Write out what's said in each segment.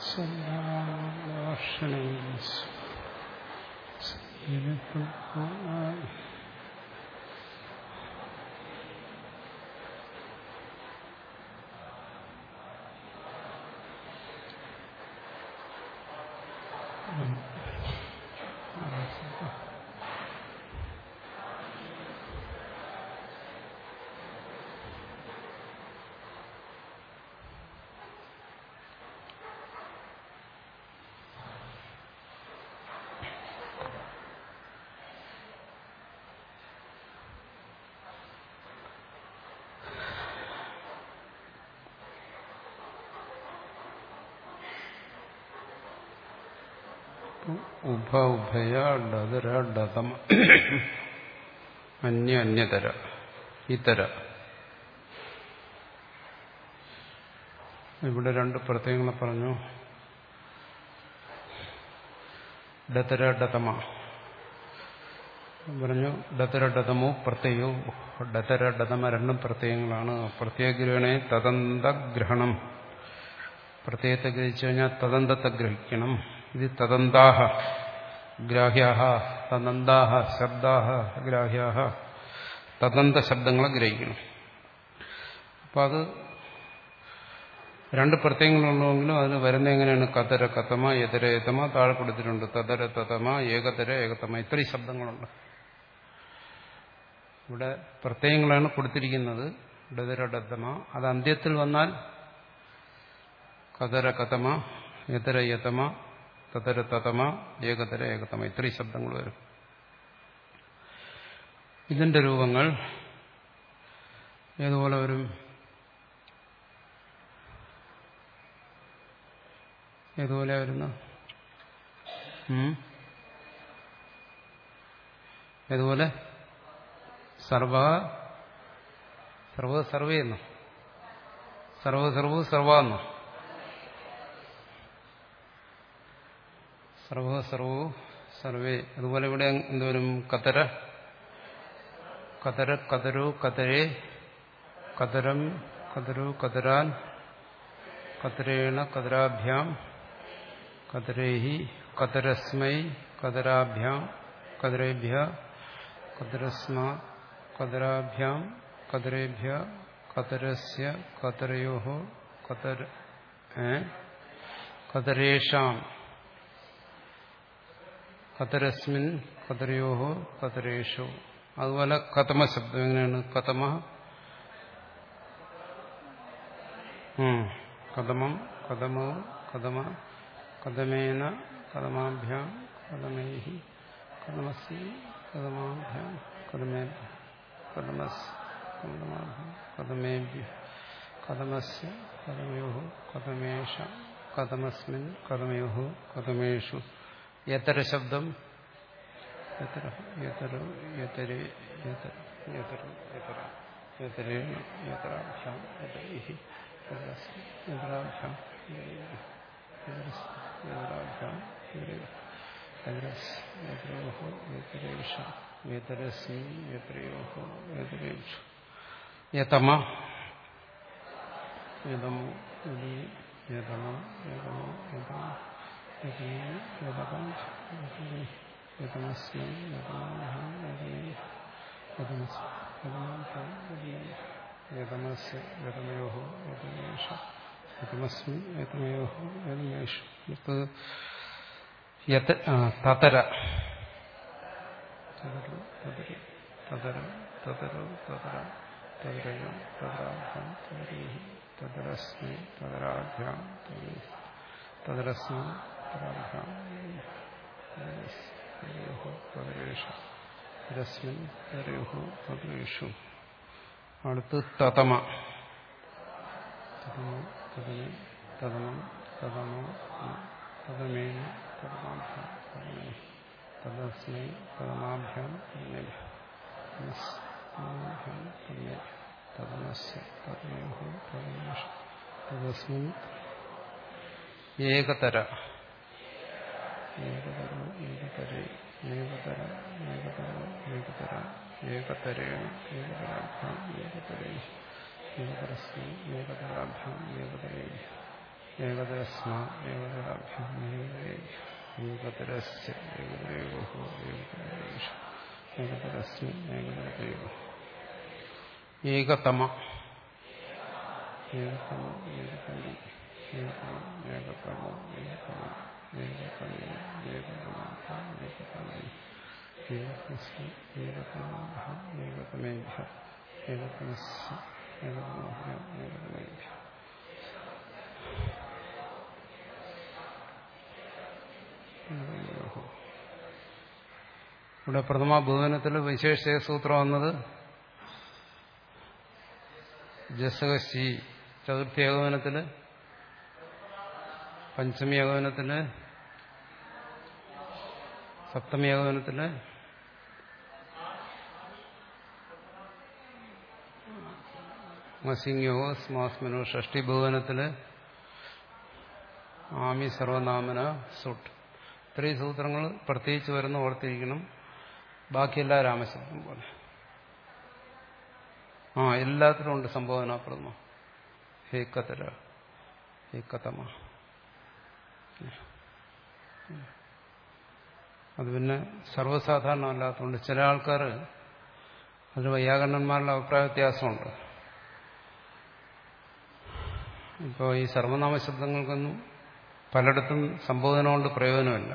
സദാഷണേ ഉഭ ഉഭയ ഡതര ഡതമ അന്യ അന്യതര ഇതര ഇവിടെ രണ്ട് പ്രത്യയങ്ങളെ പറഞ്ഞു ഡതര ഡതമ പറഞ്ഞു ഡതര ഡതമോ പ്രത്യയോ ഡതര ഡതമ രണ്ടും പ്രത്യയങ്ങളാണ് പ്രത്യയഗ്രഹണേ തദന്തഗ്രഹണം പ്രത്യയത്തെ ഗ്രഹിച്ചു കഴിഞ്ഞാൽ തദന്തത്തെ ഗ്രഹിക്കണം ഇത് തദന്താഹ ഗ്രാഹ്യാഹ തദന്താഹ ശബ്ദാഹ ഗ്രാഹ്യാഹ തദന്ത ശബ്ദങ്ങളെ ഗ്രഹിക്കണം അപ്പം അത് രണ്ട് പ്രത്യയങ്ങളുള്ളെങ്കിലും അതിന് വരുന്ന എങ്ങനെയാണ് കതര കതമ യതര യതമ താഴെ കൊടുത്തിട്ടുണ്ട് തതര തതമ ഏകതര ഏകതമ ഇത്രയും ശബ്ദങ്ങളുണ്ട് ഇവിടെ പ്രത്യയങ്ങളാണ് കൊടുത്തിരിക്കുന്നത് ഡതര ഡത്തമ അത് അന്ത്യത്തിൽ വന്നാൽ കതര കതമ യതര യതമ തതര തതമ ഏകതര ഏകതമ ഇത്രയും ശബ്ദങ്ങൾ വരും ഇതിന്റെ രൂപങ്ങൾ ഏതുപോലെ വരും ഏതുപോലെ വരുന്നു ഏതുപോലെ സർവ സർവ സർവേന്നോ സർവ സർവ സർവാന്നോ സർവ സർവോ സർവേ അതുപോലെ ഇവിടെ എന്തോരും കതര കതര കതരു കതരേ കതരം കതരു കതരാൻ കതരേണ കതരാഭ്യാം കതരേഹി കതരസ്മൈ കതരാഭ്യാം കതരേഭ്യ കതരസ്മാ കതരാഭ്യാം കതരേഭ്യ കതരസ്യ കതരയോ കതര കതരേഷാം കതരസ്മിൻ കതരയോ കതരേഷു അതുപോലെ കതമ ശബ്ദം എങ്ങനെയാണ് കതമ കഥമം കഥമോ കഥമ കഥമേന കഥമാഭ്യാം കഥമേഹി കഥമസി കഥമാഭ്യാം കഥമേ കഥമസ് കഥമാഭ്യാം കഥമേഭ്യ കഥമസ്യ കഥമയോ കഥമേഷ കഥമസ്മിൻ കഥമയോ കഥമേഷു യതര ശബ്ദം യതര യതരോ യതരേ യതര യതരോ യതര യതരേണ യതരാഭ്യാം യതൈഹി യതരാഭ്യാം യതരാഭ്യാം യതരയോ യതരേഷ യതരസ്മി യതരയോ യതരേഷു യതമ യതമോ യതമോ യതമോ യതമോ യതമസ്മൈ യതമാഭ്യാം യതമേ യതമസ്യ യതമയോ യതമേഷ യതമസ്മി യതമയോ യതമേഷു തതര തതര തതര തതര തതരയോ തതരാഭ്യാം തതരേഹി തതരസ്മൈ തതരാഭ്യാം തതരസ്മി തതരാഭ്യാം തതരേഷ രസ്മിൻ തരയോ തദ്രേഷു അടുത്ത് തതമ തതമോ തതമേ തതമം തതമോ തതമേന തതമാഭ്യാം തതമേ തദസ്മൈ തതമാഭ്യാം തതമേഭ്യാം തതമേ തതമസ്യ തതമയോ തതമേഷ തദസ്മിൻ ഏകതര ഏകതരോ ഏകതരേ ഏകതര ഏകതര ഏകതര ഏകതരേണ ഏകതരാഭ്യാം ഏകതരേ ഏകതരസ്മി ഏകതരാഭ്യാം ഏകതരേ ഏകതരസ്മ ഏകതരാഭ്യം ഏകതരസ്യ ഏകതരയോ ഏകതരേഷ ഏകതരസ്മി ഏകതരയോ ഏകതമ ഏകതമ ഏകതമി ഏകതമ ഏകതമ ഏകതമ ഏകതമി ഏകതമ ഏകതമി ഏകസ്മി ഏകതമ ഏകതമേഭ്യ ഏകതമസ്യ ഏകതമഭ്യ ഏകതമേഭ്യ ഇവിടെ പ്രഥമ ഭുവനത്തിൽ വിശേഷ സൂത്രം വന്നത് ജസകശി ചതുർത്ഥി ഏകോപനത്തില് പഞ്ചമി ഏകോപനത്തില് സപ്തമി ഏകോപനത്തില് മസിംഗോ സ്മാസ്മനോ ഷഷ്ടി ഭുവനത്തില് ആമി സർവനാമന സുട്ട് ഇത്രയും സൂത്രങ്ങൾ പ്രത്യേകിച്ച് വരുന്ന ഓർത്തിരിക്കണം ബാക്കിയെല്ലാ രാമശബ്ദം പോലെ ആ എല്ലാത്തിലും ഉണ്ട് സംബോധനാപ്രദമ ഹേ കതര ഹേ കതമ അത് പിന്നെ സർവ്വസാധാരണമല്ലാത്തതുകൊണ്ട് ചില ആൾക്കാർ അതിൽ വൈയാകരണന്മാരുടെ അഭിപ്രായ വ്യത്യാസമുണ്ട് ഇപ്പോൾ ഈ സർവനാമ ശബ്ദങ്ങൾക്കൊന്നും പലയിടത്തും സംബോധന കൊണ്ട് പ്രയോജനമില്ല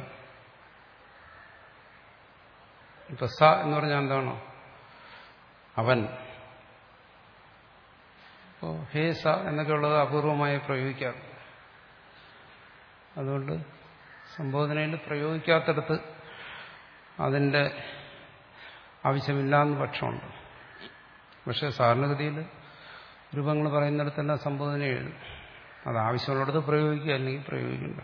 ഇപ്പൊ സ എന്ന് പറഞ്ഞാൽ എന്താണോ അവൻ ഇപ്പോ ഹേ സ എന്നൊക്കെ ഉള്ളത് അപൂർവമായി പ്രയോഗിക്കാറ് അതുകൊണ്ട് സംബോധനയിൽ പ്രയോഗിക്കാത്തടത്ത് അതിൻ്റെ ആവശ്യമില്ലാന്ന് പക്ഷമുണ്ട് പക്ഷെ സാധാരണഗതിയിൽ രൂപങ്ങൾ പറയുന്നിടത്തെല്ലാം സംബോധന എഴുതും അത് ആവശ്യമുള്ളിടത്ത് പ്രയോഗിക്കുക അല്ലെങ്കിൽ പ്രയോഗിക്കണ്ട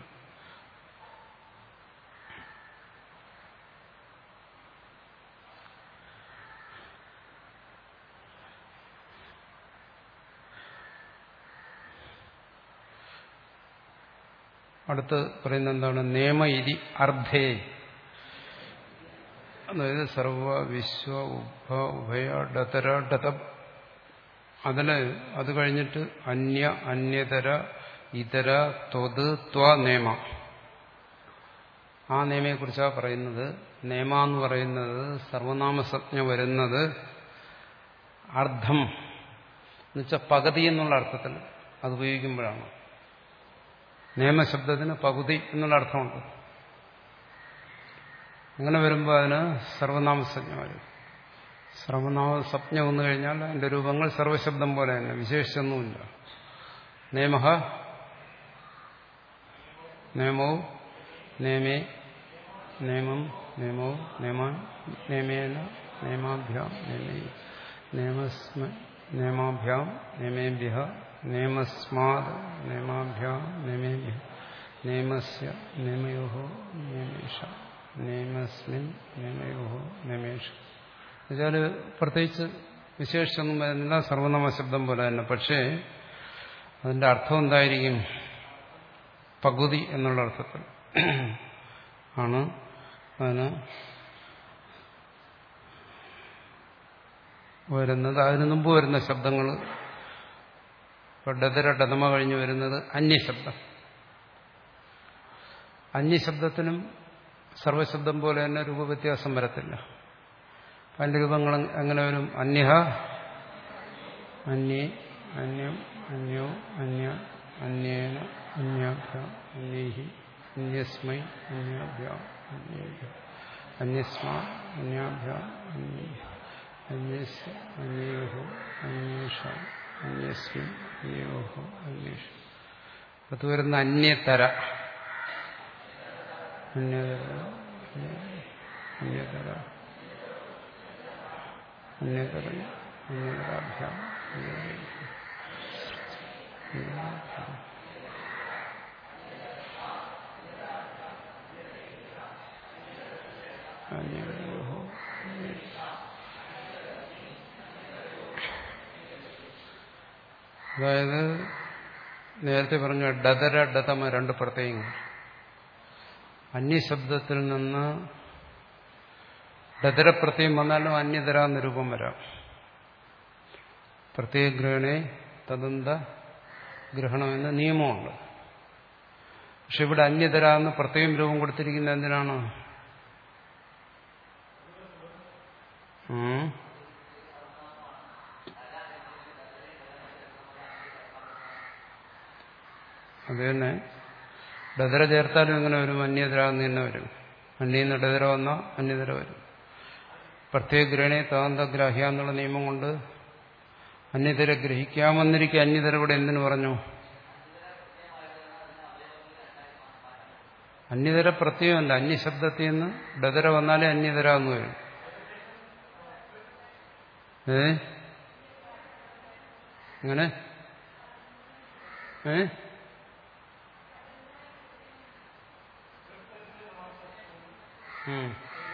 അടുത്ത് പറയുന്ന എന്താണ് നിയമ ഇരി അർദ്ധേ അതായത് സർവ വിശ്വ ഉഭ ഉഭയ ഡതര ഡത അതിന് അത് കഴിഞ്ഞിട്ട് അന്യ അന്യതര ഇതര ത്വത് ത്വ നേമ ആ നിയമയെക്കുറിച്ചാണ് പറയുന്നത് നേമ എന്ന് പറയുന്നത് സർവനാമസജ്ഞ വരുന്നത് അർദ്ധം എന്നുവെച്ചാൽ പകുതി എന്നുള്ള അർത്ഥത്തിൽ അത് ഉപയോഗിക്കുമ്പോഴാണ് നിയമശബ്ദത്തിന് പകുതി എന്നുള്ള അർത്ഥമുണ്ട് അങ്ങനെ വരുമ്പോൾ അതിന് സർവനാമസജ്ഞ വരും സർവനാമസജ്ഞ വന്നു കഴിഞ്ഞാൽ അതിന്റെ രൂപങ്ങൾ സർവശബ്ദം പോലെ തന്നെ വിശേഷിച്ചൊന്നുമില്ല നിയമ നിയമോ നിയമേ നിയമം നിയമോ നിയമാൻ നിയമേന നിയമാഭ്യാം നിയമേ നിയമസ്മ നിയമാഭ്യാം നിയമേഭ്യ നിയമസ്മാത് നിയമാഭ്യാം നിയമേഭ്യ നിയമസ്യ നിയമയോ നിയമേഷ നിയമസ്മിൻ നിയമയോ നിയമേഷ എന്നുവെച്ചാൽ പ്രത്യേകിച്ച് വിശേഷിച്ചൊന്നും വരുന്നില്ല സർവനാമ ശബ്ദം പോലെ തന്നെ പക്ഷേ അതിന്റെ അർത്ഥം എന്തായിരിക്കും പകുതി എന്നുള്ള അർത്ഥത്തിൽ ആണ് അതിന് വരുന്നത് അതിനു മുമ്പ് വരുന്ന ശബ്ദങ്ങൾ ഇപ്പൊ ഡതര ഡതമ കഴിഞ്ഞ് വരുന്നത് അന്യശബ്ദം അന്യശബ്ദത്തിനും സർവശബ്ദം പോലെ തന്നെ രൂപവ്യത്യാസം വരത്തില്ല അതിന്റെ രൂപങ്ങൾ എങ്ങനെ വരും അന്യഹ അന്യേ അന്യം അന്യോ അന്യ അന്യേന അന്യാഭ്യാം അന്യേഹി അന്യസ്മൈ അന്യാഭ്യാം അന്യേഭ്യ അന്യസ്മാ അന്യാഭ്യാം അന്യേഹി അന്യസ് അന്യോഹോ അന്വേഷ അന്യസ്മിൻ അന്യോഹോ അന്വേഷ അത് വരുന്ന അന്യതര അന്യതര അന്യതര അന്യതര അന്യതരാഭ്യാം അന്യോഹോ അതായത് നേരത്തെ പറഞ്ഞ ഡതര ഡതമ രണ്ട് പ്രത്യയങ്ങൾ അന്യശബ്ദത്തിൽ നിന്ന് ഡതരപ്രത്യയം വന്നാലും അന്യതര എന്ന രൂപം വരാം പ്രത്യേക ഗ്രഹണേ തദന്ത ഗ്രഹണമെന്ന് നിയമമുണ്ട് പക്ഷെ ഇവിടെ അന്യതര എന്ന് പ്രത്യേകം രൂപം കൊടുത്തിരിക്കുന്നത് എന്തിനാണ് ഉം. അത് തന്നെ ഡതര ചേർത്താലും എങ്ങനെ വരും അന്യതര എന്ന് തന്നെ വരും അന്യന്ന് ഡതര വന്നാൽ അന്യതര വരും പ്രത്യേക ഗ്രഹണേ താന്തഗ്രാഹ്യ എന്നുള്ള നിയമം കൊണ്ട് അന്യതര ഗ്രഹിക്കാമെന്നിരിക്കെ അന്യതര ഇവിടെ എന്തിനു പറഞ്ഞു അന്യതര പ്രത്യയമല്ല അന്യശബ്ദത്തിൽ നിന്ന് ഡതര വന്നാലേ അന്യതര എന്ന് വരും ഏ അങ്ങനെ ഏ ഉം.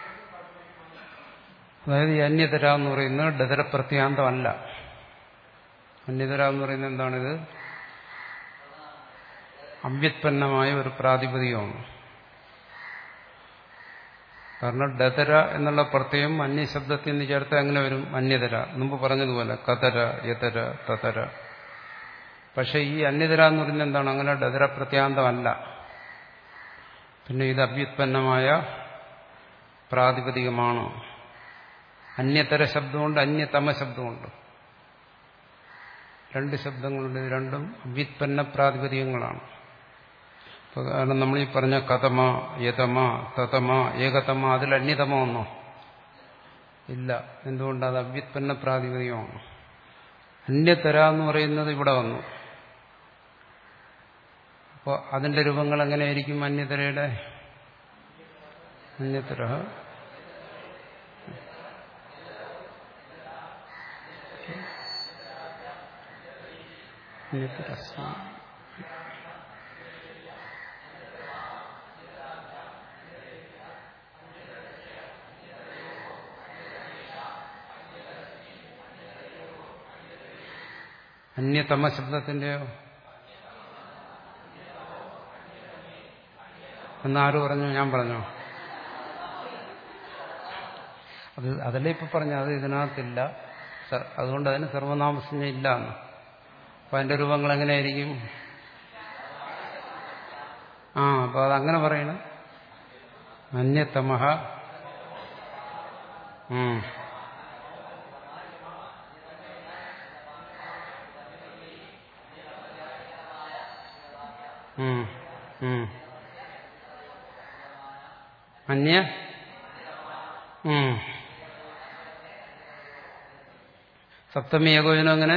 അതായത് ഈ അന്യതര എന്ന് പറയുന്നത് ഡതര പ്രത്യാന്തമല്ല അന്യതര എന്ന് പറയുന്നത് എന്താണിത് അവ്യുത്പന്നമായ ഒരു പ്രാതിപതികമാണ് കാരണം ഡതര എന്നുള്ള പ്രത്യയം അന്യശബ്ദത്തിൽ നിന്ന് ചേർത്ത് എങ്ങനെ വരും അന്യതര മുമ്പ് പറഞ്ഞതുപോലെ കതര യതര തതര പക്ഷെ ഈ അന്യതര എന്ന് പറയുന്നത് എന്താണ് അങ്ങനെ ഡതര പ്രത്യാന്തമല്ല പിന്നെ ഇത് അഭ്യുത്പന്നമായ പ്രാതിപതികമാണ് അന്യതര ശബ്ദമുണ്ട് അന്യതമ ശബ്ദമുണ്ട് രണ്ട് ശബ്ദങ്ങളുണ്ട് ഇത് രണ്ടും അവ്യുത്പന്ന പ്രാതിപതികങ്ങളാണ് ഇപ്പൊ കാരണം നമ്മൾ ഈ പറഞ്ഞ കഥമ യതമ തതമ ഏകതമ അതിൽ അന്യതമ ഒന്നോ ഇല്ല എന്തുകൊണ്ട് അത് അവ്യുത്പന്ന പ്രാതിപതികമാണ് അന്യതര എന്ന് പറയുന്നത് ഇവിടെ വന്നു അപ്പോൾ അതിന്റെ രൂപങ്ങൾ എങ്ങനെയായിരിക്കും അന്യതരയുടെ അന്യതര അന്യതര അന്യതമ ശബ്ദത്തിന്റെയോ എന്നാര് പറഞ്ഞു ഞാൻ പറഞ്ഞോ അത് അതല്ലേ ഇപ്പൊ പറഞ്ഞു അത് ഇതിനകത്തില്ല സ- അതുകൊണ്ട് അതിന് സർവനാമസഞ്ജ ഇല്ല എന്ന് അപ്പൊ അതിന്റെ രൂപങ്ങൾ എങ്ങനെയായിരിക്കും ആ അപ്പൊ അതങ്ങനെ പറയണം അന്യതമഹ ഉം ഉം. ഉം. അന്യ ഉം. സപ്തമി ഏകോചനം അങ്ങനെ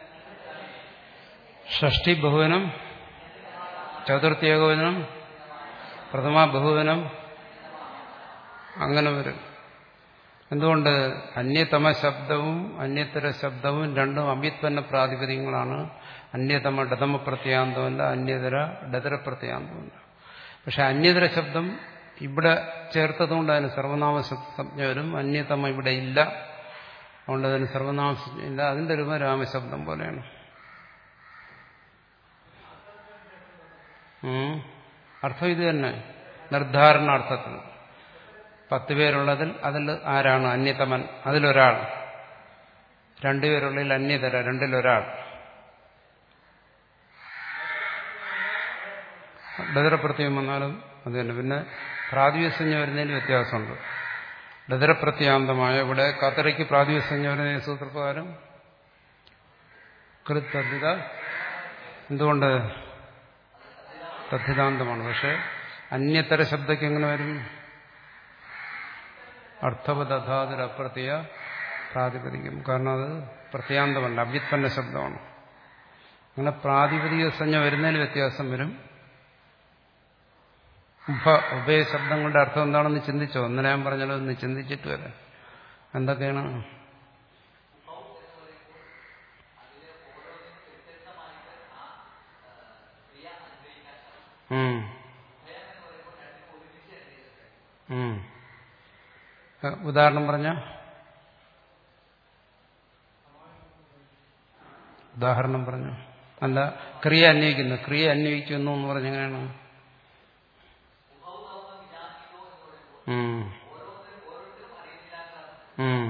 ഷഷ്ടി ബഹുവനം ചതുർത്ഥി ഏകോചനം പ്രഥമ ബഹുവനം അങ്ങനെ വരും എന്തുകൊണ്ട് അന്യതമ ശബ്ദവും അന്യതര ശബ്ദവും രണ്ടും അഭ്യുത്പന്ന പ്രാതിപതികങ്ങളാണ് അന്യതമ ഡതമ പ്രത്യാന്തമല്ല അന്യതര ഡതര പ്രത്യാന്തമല്ല പക്ഷെ അന്യതര ശബ്ദം ഇവിടെ ചേർത്തതുകൊണ്ട് അതിന് സർവനാമ സംജ്ഞ വരും അന്യതമ ഇവിടെ ഇല്ല അതുകൊണ്ട് അതിന് സർവനാമ സംജ്ഞ ഇല്ല അതിന്റെ രൂപം രാമശബ്ദം പോലെയാണ് ഉം. അർത്ഥം ഇത് തന്നെ നിർദ്ധാരണാർത്ഥത്തിൽ പത്ത് പേരുള്ളതിൽ അതിൽ ആരാണ് അന്യതമൻ അതിലൊരാൾ രണ്ടുപേരുള്ളതിൽ അന്യതര രണ്ടിലൊരാൾ ഡതരപ്രത്യം വന്നാലും അത് തന്നെ പിന്നെ പ്രാതിവ്യസഞ്ജ വരുന്നതിന് വ്യത്യാസമുണ്ട് ഡതരപ്രത്യാന്തമായ ഇവിടെ കത്തറയ്ക്ക് പ്രാതിവ്യസഞ്ജ വരുന്ന സൂത്രപ്രകാരം കൃത്തദ്ധിത എന്തുകൊണ്ട് തദ്ധിതാന്തമാണ് പക്ഷെ അന്യതര ശബ്ദയ്ക്ക് എങ്ങനെ വരും അർത്ഥവദധാതുരപ്രത്യ പ്രാതിപതികം കാരണം അത് പ്രത്യാന്തമല്ല അവ്യുത്പന്ന ശബ്ദമാണ് അങ്ങനെ പ്രാതിപതിക സംജ്ഞ വരുന്നതിന് വ്യത്യാസം വരും ഉഭ ഉഭയ ശബ്ദങ്ങളുടെ അർത്ഥം എന്താണെന്ന് ചിന്തിച്ചോ ഇന്നലെ ഞാൻ പറഞ്ഞല്ലോ ഒന്ന് ചിന്തിച്ചിട്ട് വരാം എന്തൊക്കെയാണ് ഉം. ഉം. ഏഹ് ഉദാഹരണം പറഞ്ഞ ഉദാഹരണം പറഞ്ഞു അല്ല ക്രിയ അന്വയിക്കുന്നു ക്രിയ അന്വയിക്കുന്നു എന്ന് പറഞ്ഞെങ്ങനെയാണ് ഉം. ഉം.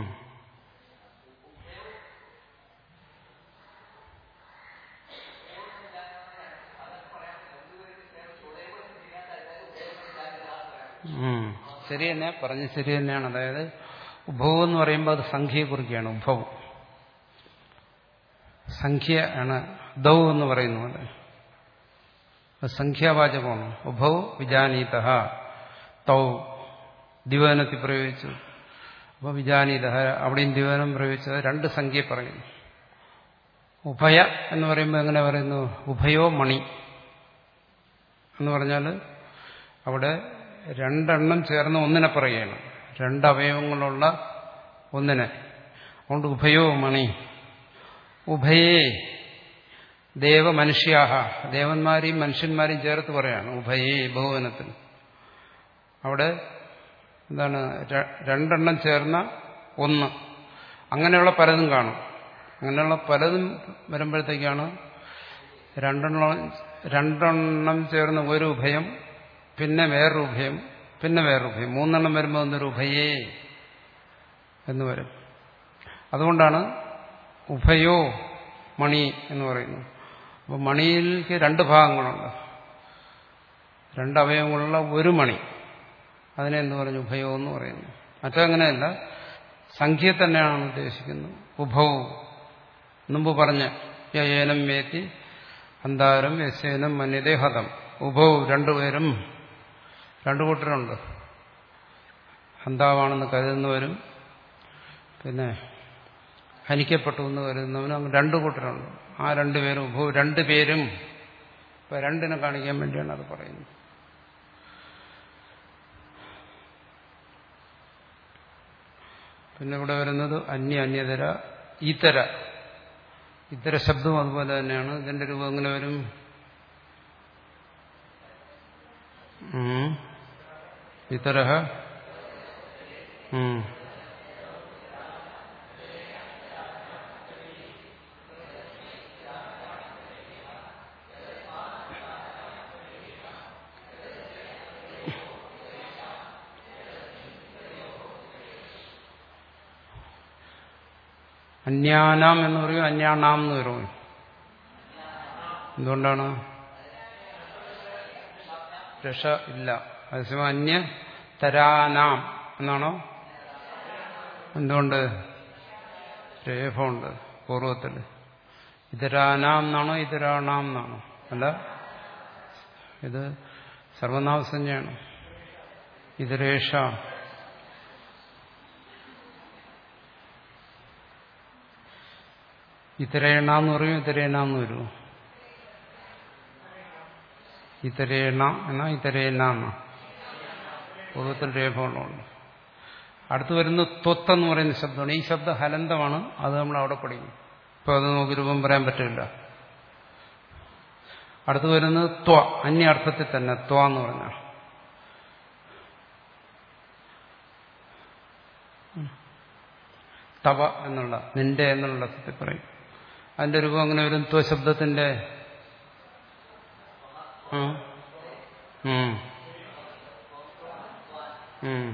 ഉം. ശരി തന്നെ പറഞ്ഞ് ശരി തന്നെയാണ് അതായത് ഉഭവം എന്ന് പറയുമ്പോൾ അത് സംഖ്യയെ കുറിക്കുകയാണ് ഉഭവം സംഖ്യ ആണ് ദൗ എന്ന് പറയുന്ന പോലെ അത് സംഖ്യാവാചകമാണ് ഉഭവ് വിജാനീത തൗ ദിവനത്തിൽ പ്രയോഗിച്ചു അപ്പോൾ വിജാനീത അവിടെയും ദിവനം പ്രയോഗിച്ചത് രണ്ട് സംഖ്യയെ പറയുന്നു ഉഭയ എന്ന് പറയുമ്പോൾ എങ്ങനെ പറയുന്നു ഉഭയോ മണി എന്ന് പറഞ്ഞാൽ അവിടെ രണ്ടെണ്ണം ചേർന്ന് ഒന്നിനെ പറയുകയാണ് രണ്ട് അവയവങ്ങളുള്ള ഒന്നിനെ അതുകൊണ്ട് ഉഭയോ മണി ഉഭയേ ദേവ മനുഷ്യാഹ ദേവന്മാരെയും മനുഷ്യന്മാരെയും ചേർത്ത് പറയാണ് ഉഭയേ ബഹുവനത്തിൽ അവിടെ എന്താണ് ര- രണ്ടെണ്ണം ചേർന്ന ഒന്ന് അങ്ങനെയുള്ള പലതും കാണും അങ്ങനെയുള്ള പലതും വരുമ്പോഴത്തേക്കാണ് രണ്ടെണ്ണം രണ്ടെണ്ണം ചേർന്ന് ഒരു ഉഭയം പിന്നെ വേറൊരു ഉഭയം പിന്നെ വേറൊരു ഉഭയം മൂന്നെണ്ണം വരുമ്പോൾ ഒന്നൊരു ഉഭയേ എന്ന് വരും അതുകൊണ്ടാണ് ഉഭയോ മണി എന്ന് പറയുന്നു അപ്പോൾ മണിയിലേക്ക് രണ്ട് ഭാഗങ്ങളുണ്ട് രണ്ട് അവയവങ്ങളുള്ള ഒരു മണി അതിനെ എന്ത് പറഞ്ഞു ഉഭയോ എന്ന് പറയുന്നു മറ്റങ്ങനെയല്ല സംഖ്യ തന്നെയാണ് ഉദ്ദേശിക്കുന്നത് ഉഭവും മുമ്പ് പറഞ്ഞ യേനം വേത്തി അന്താരം യശേനം മന്യദേഹതം ഉഭവും രണ്ടുപേരും രണ്ടു കൂട്ടരുണ്ട് ഹന്താവാണെന്ന് കരുതുന്നവരും പിന്നെ ഹനിക്കപ്പെട്ടു എന്ന് കരുതുന്നവനും അങ്ങനെ രണ്ടു കൂട്ടരുണ്ട് ആ രണ്ടുപേരും ഉഭവും രണ്ടുപേരും ഇപ്പൊ രണ്ടിനെ കാണിക്കാൻ വേണ്ടിയാണ് അത് പറയുന്നത് പിന്നെ ഇവിടെ വരുന്നത് അന്യ അന്യതര ഇതര ഇതര ശബ്ദവും അതുപോലെ തന്നെയാണ് ഇതിന്റെ രൂപം എങ്ങനെ വരും ഉം. ഇതരഹ ഉം. അന്യാനാം എന്ന് പറയും അന്യാണാം എന്ന് പറയും എന്തുകൊണ്ടാണ് രക്ഷ ഇല്ല അതേസമയം അന്യ തരാനാം എന്നാണോ എന്തുകൊണ്ട് രേഖമുണ്ട് പൂർവത്തിൽ ഇതരാനാം എന്നാണോ ഇതരാണാം എന്നാണോ അല്ല ഇത് സർവനാമസഞ്ജയാണ് ഇതരേഷ ഇതരേണ എന്ന് പറയും ഇതരേണ എന്ന് വരുമോ ഇതരേണ എന്നാ ഇതരേണ എന്നാ പൂർവ്വത്തിൽ രേഖകളുണ്ട് അടുത്ത് വരുന്ന ത്വത്തെന്ന് പറയുന്ന ശബ്ദമാണ് ഈ ശബ്ദം ഹലന്തമാണ് അത് നമ്മൾ അവിടെ പഠിക്കും ഇപ്പൊ അത് നമുക്ക് രൂപം പറയാൻ പറ്റില്ല അടുത്ത് വരുന്നത് ത്വ അന്യ അർത്ഥത്തിൽ തന്നെ ത്വ എന്ന് പറഞ്ഞാൽ തവ എന്നുള്ള നിന്റെ എന്നുള്ള അർത്ഥത്തിൽ പറയും അതിന്റെ രൂപം അങ്ങനെ വരും ത്വ ശബ്ദത്തിന്റെ ആ. ഉം. ഉം.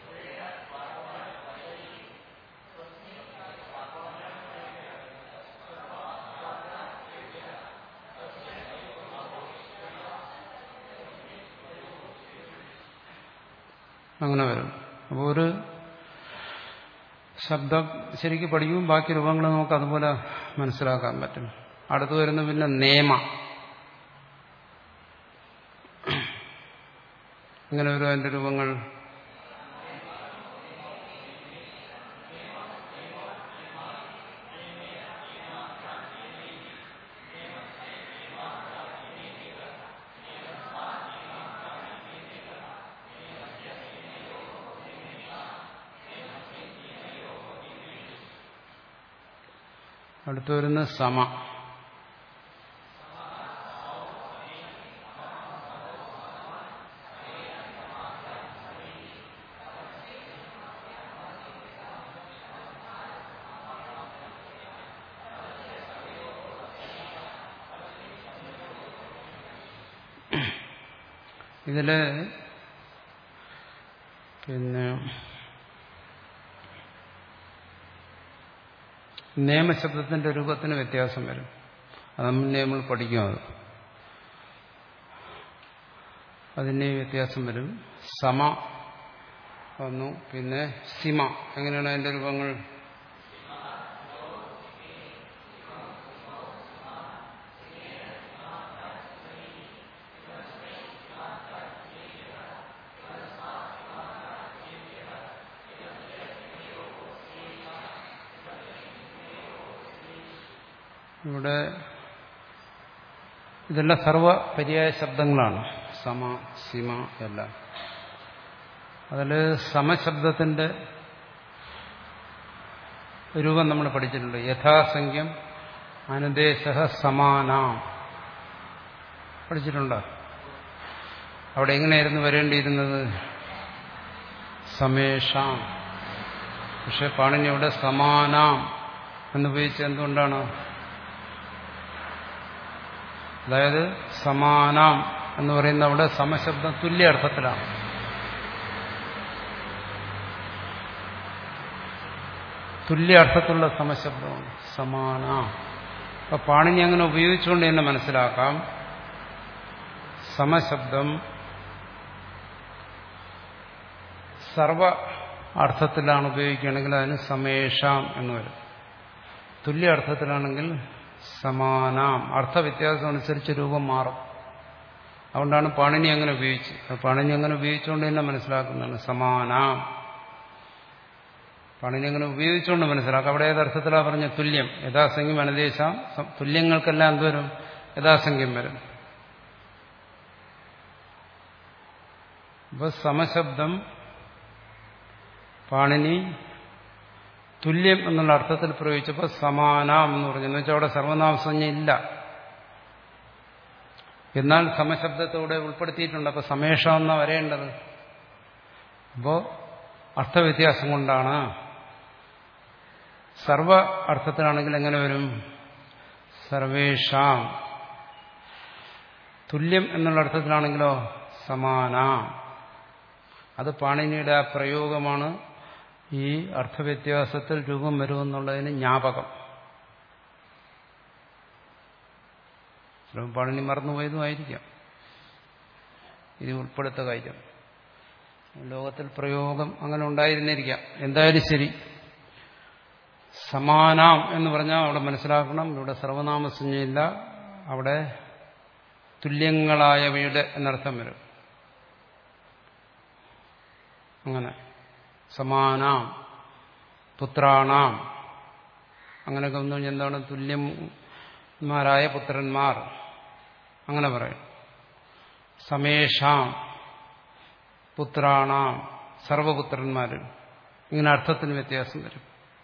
അങ്ങനെ വരും അപ്പോൾ ഒരു ശബ്ദം ശരിക്കും പഠിക്കും ബാക്കി രൂപങ്ങൾ നമുക്ക് അതുപോലെ മനസ്സിലാക്കാൻ പറ്റും അടുത്ത് വരുന്ന പിന്നെ നേമ ഇങ്ങനെ വരും അതിന്റെ രൂപങ്ങൾ അടുത്ത് വരുന്ന സമ ഇതില് പിന്നെ നിയമശബ്ദത്തിന്റെ രൂപത്തിന് വ്യത്യാസം വരും അത് നമ്മൾ നമ്മൾ പഠിക്കും അത് അതിന് വ്യത്യാസം വരും സമ വന്നു പിന്നെ സിമ എങ്ങനെയാണ് അതിന്റെ രൂപങ്ങൾ ഇവിടെ ഇതെല്ലാം സർവ പര്യായ ശബ്ദങ്ങളാണ് സമ സിമ എല്ലാം അതിൽ സമശബ്ദത്തിന്റെ രൂപം നമ്മൾ പഠിച്ചിട്ടുണ്ട് യഥാസംഖ്യം അനുദേശ സമാന പഠിച്ചിട്ടുണ്ടോ അവിടെ എങ്ങനെയായിരുന്നു വരേണ്ടിയിരുന്നത് സമേഷാം പക്ഷെ പാണിനി അവിടെ സമാനാം എന്നുപയോഗിച്ച് എന്തുകൊണ്ടാണ് അതായത് സമാനാം എന്ന് പറയുന്ന അവിടെ സമശബ്ദം തുല്യ അർത്ഥത്തിലാണ് തുല്യ അർത്ഥത്തിലുള്ള സമശബ്ദമാണ് സമാന അപ്പൊ പാണിനി അങ്ങനെ ഉപയോഗിച്ചുകൊണ്ട് തന്നെ മനസ്സിലാക്കാം സമശബ്ദം സർവ അർത്ഥത്തിലാണ് ഉപയോഗിക്കുകയാണെങ്കിൽ അതിന് സമേഷാം എന്ന് വരും തുല്യ അർത്ഥത്തിലാണെങ്കിൽ സമാനാം അർത്ഥവ്യത്യാസം അനുസരിച്ച് രൂപം മാറും അതുകൊണ്ടാണ് പാണിനി അങ്ങനെ ഉപയോഗിച്ചത് പാണിനി അങ്ങനെ ഉപയോഗിച്ചുകൊണ്ട് തന്നെ മനസ്സിലാക്കുന്നതാണ് സമാനാം പാണിനി അങ്ങനെ ഉപയോഗിച്ചുകൊണ്ട് മനസ്സിലാക്കാം അവിടെ ഏതർത്ഥത്തിലാണ് പറഞ്ഞ തുല്യം യഥാസംഖ്യം അനദേശം തുല്യങ്ങൾക്കെല്ലാം എന്ത് വരും യഥാസംഖ്യം വരും അപ്പൊ സമശബ്ദം പാണിനി തുല്യം എന്നുള്ള അർത്ഥത്തിൽ പ്രയോഗിച്ചപ്പോൾ സമാനാം എന്ന് പറഞ്ഞു എന്ന് വെച്ചാൽ അവിടെ സർവനാമസഞ്ജ ഇല്ല എന്നാൽ സമശബ്ദത്തോടെ ഉൾപ്പെടുത്തിയിട്ടുണ്ട് അപ്പൊ സമേഷം എന്നാ വരേണ്ടത് അപ്പോ അർത്ഥവ്യത്യാസം കൊണ്ടാണ് സർവ അർത്ഥത്തിലാണെങ്കിൽ എങ്ങനെ വരും സർവേഷാം തുല്യം എന്നുള്ള അർത്ഥത്തിലാണെങ്കിലോ സമാന അത് പാണിനിയുടെ ആ പ്രയോഗമാണ് ഈ അർത്ഥവ്യത്യാസത്തിൽ രൂപം വരുമെന്നുള്ളതിന് ജ്ഞാപകം ചിലപ്പോൾ പാണിനി മറന്നുപോയതുമായിരിക്കാം ഇത് ഉൾപ്പെടുത്ത കാര്യം ലോകത്തിൽ പ്രയോഗം അങ്ങനെ ഉണ്ടായിരുന്നിരിക്കാം എന്തായാലും ശരി സമാനാം എന്ന് പറഞ്ഞാൽ അവിടെ മനസ്സിലാക്കണം ഇവിടെ സർവനാമസഞ്ജയില്ല അവിടെ തുല്യങ്ങളായവയുടെ എന്നർത്ഥം വരും അങ്ങനെ സമാനാം പുത്രാണാം അങ്ങനെയൊക്കെ ഒന്നും എന്താണ് തുല്യന്മാരായ പുത്രന്മാർ അങ്ങനെ പറയും സമേഷാം പുത്രാണാം സർവപുത്രന്മാർ ഇങ്ങനെ അർത്ഥത്തിന് വ്യത്യാസം വരും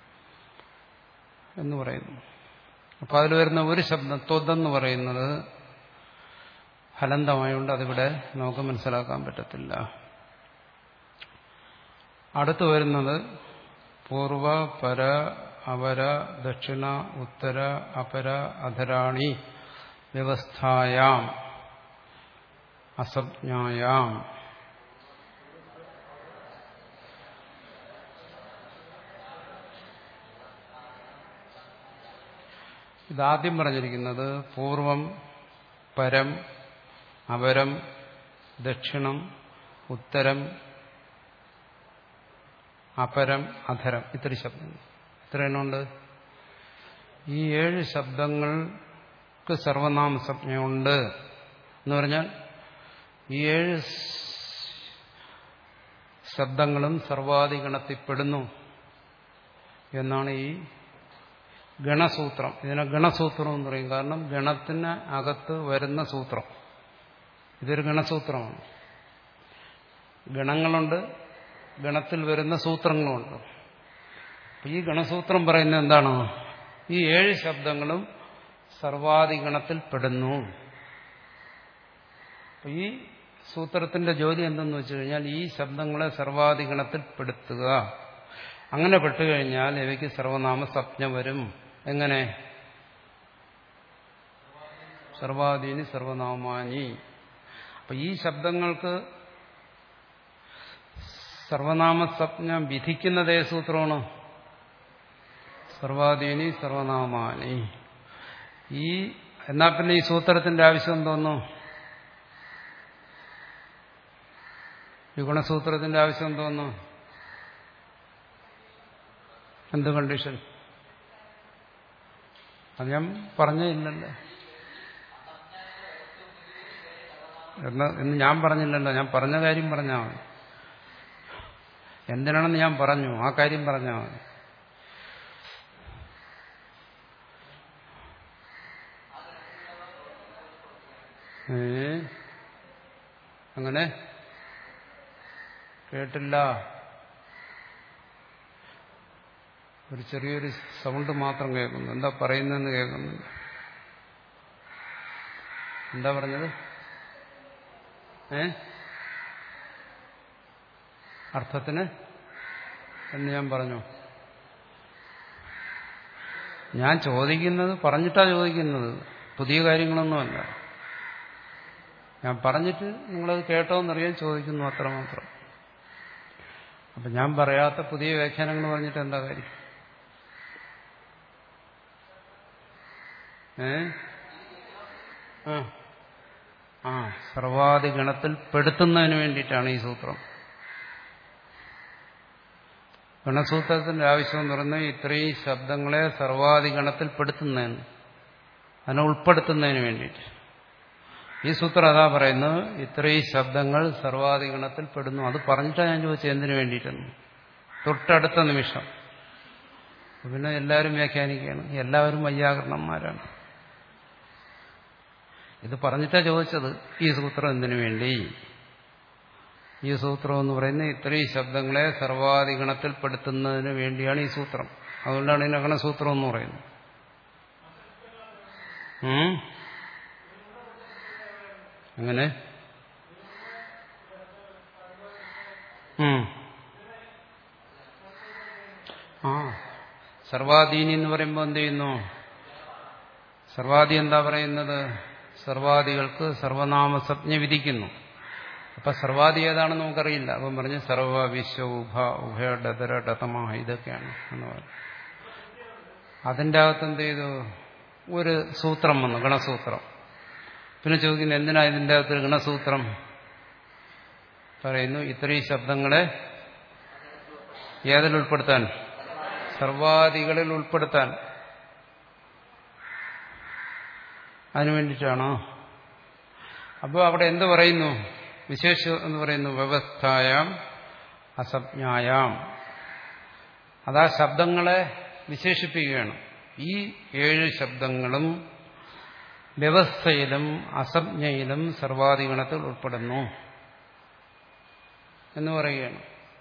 എന്ന് പറയുന്നു അപ്പോൾ അതിൽ വരുന്ന ഒരു ശബ്ദം ത്വതെന്ന് പറയുന്നത് ഹലന്തമായുകൊണ്ട് അതിവിടെ നമുക്ക് മനസ്സിലാക്കാൻ പറ്റത്തില്ല അടുത്തു വരുന്നത് പൂർവ പര അവര ദക്ഷിണ ഉത്തര അപര അധരാണി വ്യവസ്ഥായാം അസജ്ഞായാം ഇതാദ്യം പറഞ്ഞിരിക്കുന്നത് പൂർവം പരം അപരം ദക്ഷിണം ഉത്തരം അപരം അധരം ഇത്രയും ശബ്ദങ്ങൾ എത്ര എണ്ണമുണ്ട് ഈ ഏഴ് ശബ്ദങ്ങൾക്ക് സർവനാമ സംജ്ഞയുണ്ട് എന്ന് പറഞ്ഞാൽ ഈ ഏഴ് ശബ്ദങ്ങളും സർവാധിഗണത്തിൽപ്പെടുന്നു എന്നാണ് ഈ ഗണസൂത്രം ഇതിനെ ഗണസൂത്രം എന്ന് പറയും കാരണം ഗണത്തിന് അകത്ത് വരുന്ന സൂത്രം ഇതൊരു ഗണസൂത്രമാണ് ഗണങ്ങളുണ്ട് ഗണത്തിൽ വരുന്ന സൂത്രങ്ങളുണ്ട് അപ്പൊ ഈ ഗണസൂത്രം പറയുന്നത് എന്താണ് ഈ ഏഴ് ശബ്ദങ്ങളും സർവാധിഗണത്തിൽ പെടുന്നു ഈ സൂത്രത്തിന്റെ ജോലി എന്തെന്ന് വെച്ച് കഴിഞ്ഞാൽ ഈ ശബ്ദങ്ങളെ സർവാധിഗണത്തിൽ പെടുത്തുക അങ്ങനെ പെട്ടുകഴിഞ്ഞാൽ ഇവയ്ക്ക് സർവനാമ സപ്ഞ വരും എങ്ങനെ സർവാധീനി സർവനാമാനി അപ്പൊ ഈ ശബ്ദങ്ങൾക്ക് സർവനാമസപ്ഞ വിധിക്കുന്നതേ സൂത്രമാണ് സർവാധീനി സർവനാമാനി ഈ എന്നാ പിന്നെ ഈ സൂത്രത്തിന്റെ ആവശ്യം എന്തോന്നു ഈ ഗുണസൂത്രത്തിന്റെ ആവശ്യം എന്തോന്നു എന്ത് കണ്ടീഷൻ അത് ഞാൻ പറഞ്ഞേ ഇല്ലല്ലോ എന്നാ എന്ന് ഞാൻ പറഞ്ഞില്ലല്ലോ ഞാൻ പറഞ്ഞ കാര്യം പറഞ്ഞാൽ മതി എന്തിനാണെന്ന് ഞാൻ പറഞ്ഞു ആ കാര്യം പറഞ്ഞാൽ മതി ഏ അങ്ങനെ കേട്ടില്ല ഒരു ചെറിയൊരു സൗണ്ട് മാത്രം കേൾക്കുന്നു എന്താ പറയുന്നതെന്ന് കേൾക്കുന്നില്ല എന്താ പറഞ്ഞത് ഏ അർത്ഥത്തിന് എന്ന് ഞാൻ പറഞ്ഞു ഞാൻ ചോദിക്കുന്നത് പറഞ്ഞിട്ടാ ചോദിക്കുന്നത് പുതിയ കാര്യങ്ങളൊന്നുമല്ല ഞാൻ പറഞ്ഞിട്ട് നിങ്ങളത് കേട്ടോന്നറിയാൻ ചോദിക്കുന്നു അത്രമാത്രം അപ്പം ഞാൻ പറയാത്ത പുതിയ വ്യാഖ്യാനങ്ങൾ പറഞ്ഞിട്ട് എന്താ കാര്യം ഏ ആ ആ സർവാദി ഗണത്തിൽ പെടുത്തുന്നതിന് വേണ്ടിയിട്ടാണ് ഈ സൂത്രം ഗണസൂത്രത്തിന്റെ ആവശ്യം എന്ന് പറയുന്നത് ഇത്രയും ശബ്ദങ്ങളെ സർവാദി ഗണത്തിൽ പെടുത്തുന്നതിന് അതിനെ ഉൾപ്പെടുത്തുന്നതിന് വേണ്ടിയിട്ട് ഈ സൂത്രം അതാ പറയുന്നത് ഇത്രയും ശബ്ദങ്ങൾ സർവാദി ഗണത്തിൽ പെടുന്നു അത് പറഞ്ഞിട്ടാണ് ഞാൻ ചോദിച്ചത് എന്തിനു വേണ്ടിയിട്ടെന്ന് തൊട്ടടുത്ത നിമിഷം പിന്നെ എല്ലാവരും വ്യാഖ്യാനിക്കുകയാണ് എല്ലാവരും വയ്യാകരണന്മാരാണ് ഇത് പറഞ്ഞിട്ടാ ചോദിച്ചത് ഈ സൂത്രം എന്തിനു വേണ്ടി ഈ സൂത്രം എന്ന് പറയുന്നത് ഇത്രയും ശബ്ദങ്ങളെ സർവാധിഗണത്തിൽ പെടുത്തുന്നതിന് വേണ്ടിയാണ് ഈ സൂത്രം അതുകൊണ്ടാണ് ഇതിന് ഗണസൂത്രം എന്ന് പറയുന്നത് ഉം? അങ്ങനെ ഉം. ആ സർവാധീനി എന്ന് പറയുമ്പോൾ എന്ത് ചെയ്യുന്നു സർവാധി എന്താ പറയുന്നത് സർവാദികൾക്ക് സർവനാമസജ്ഞ വിധിക്കുന്നു അപ്പൊ സർവാദി ഏതാണെന്ന് നമുക്കറിയില്ല അപ്പം പറഞ്ഞ് സർവ വിശ്വ ഉഭ ഉഭയ ഡതര ഡതമ ഇതൊക്കെയാണ് എന്ന് പറഞ്ഞു അതിൻ്റെ അകത്ത് എന്ത് ചെയ്തു ഒരു സൂത്രം വന്നു ഗണസൂത്രം പിന്നെ ചോദിക്കുന്നത് എന്തിനാ ഇതിൻ്റെ അകത്ത് ഗണസൂത്രം പറയുന്നു ഇത്രയും ശബ്ദങ്ങളെ ഏതിൽ ഉൾപ്പെടുത്താൻ സർവാദികളിൽ ഉൾപ്പെടുത്താൻ അതിനു വേണ്ടിയിട്ടാണോ അപ്പോൾ അവിടെ എന്ത് പറയുന്നു വിശേഷ എന്ന് പറയുന്നു വ്യവസ്ഥായാം അസജ്ഞായാം അതാ ശബ്ദങ്ങളെ വിശേഷിപ്പിക്കുകയാണ് ഈ ഏഴ് ശബ്ദങ്ങളും വ്യവസ്ഥയിലും അസജ്ഞയിലും സർവാധിഗണത്തിൽ ഉൾപ്പെടുന്നു എന്ന് പറയുകയാണ്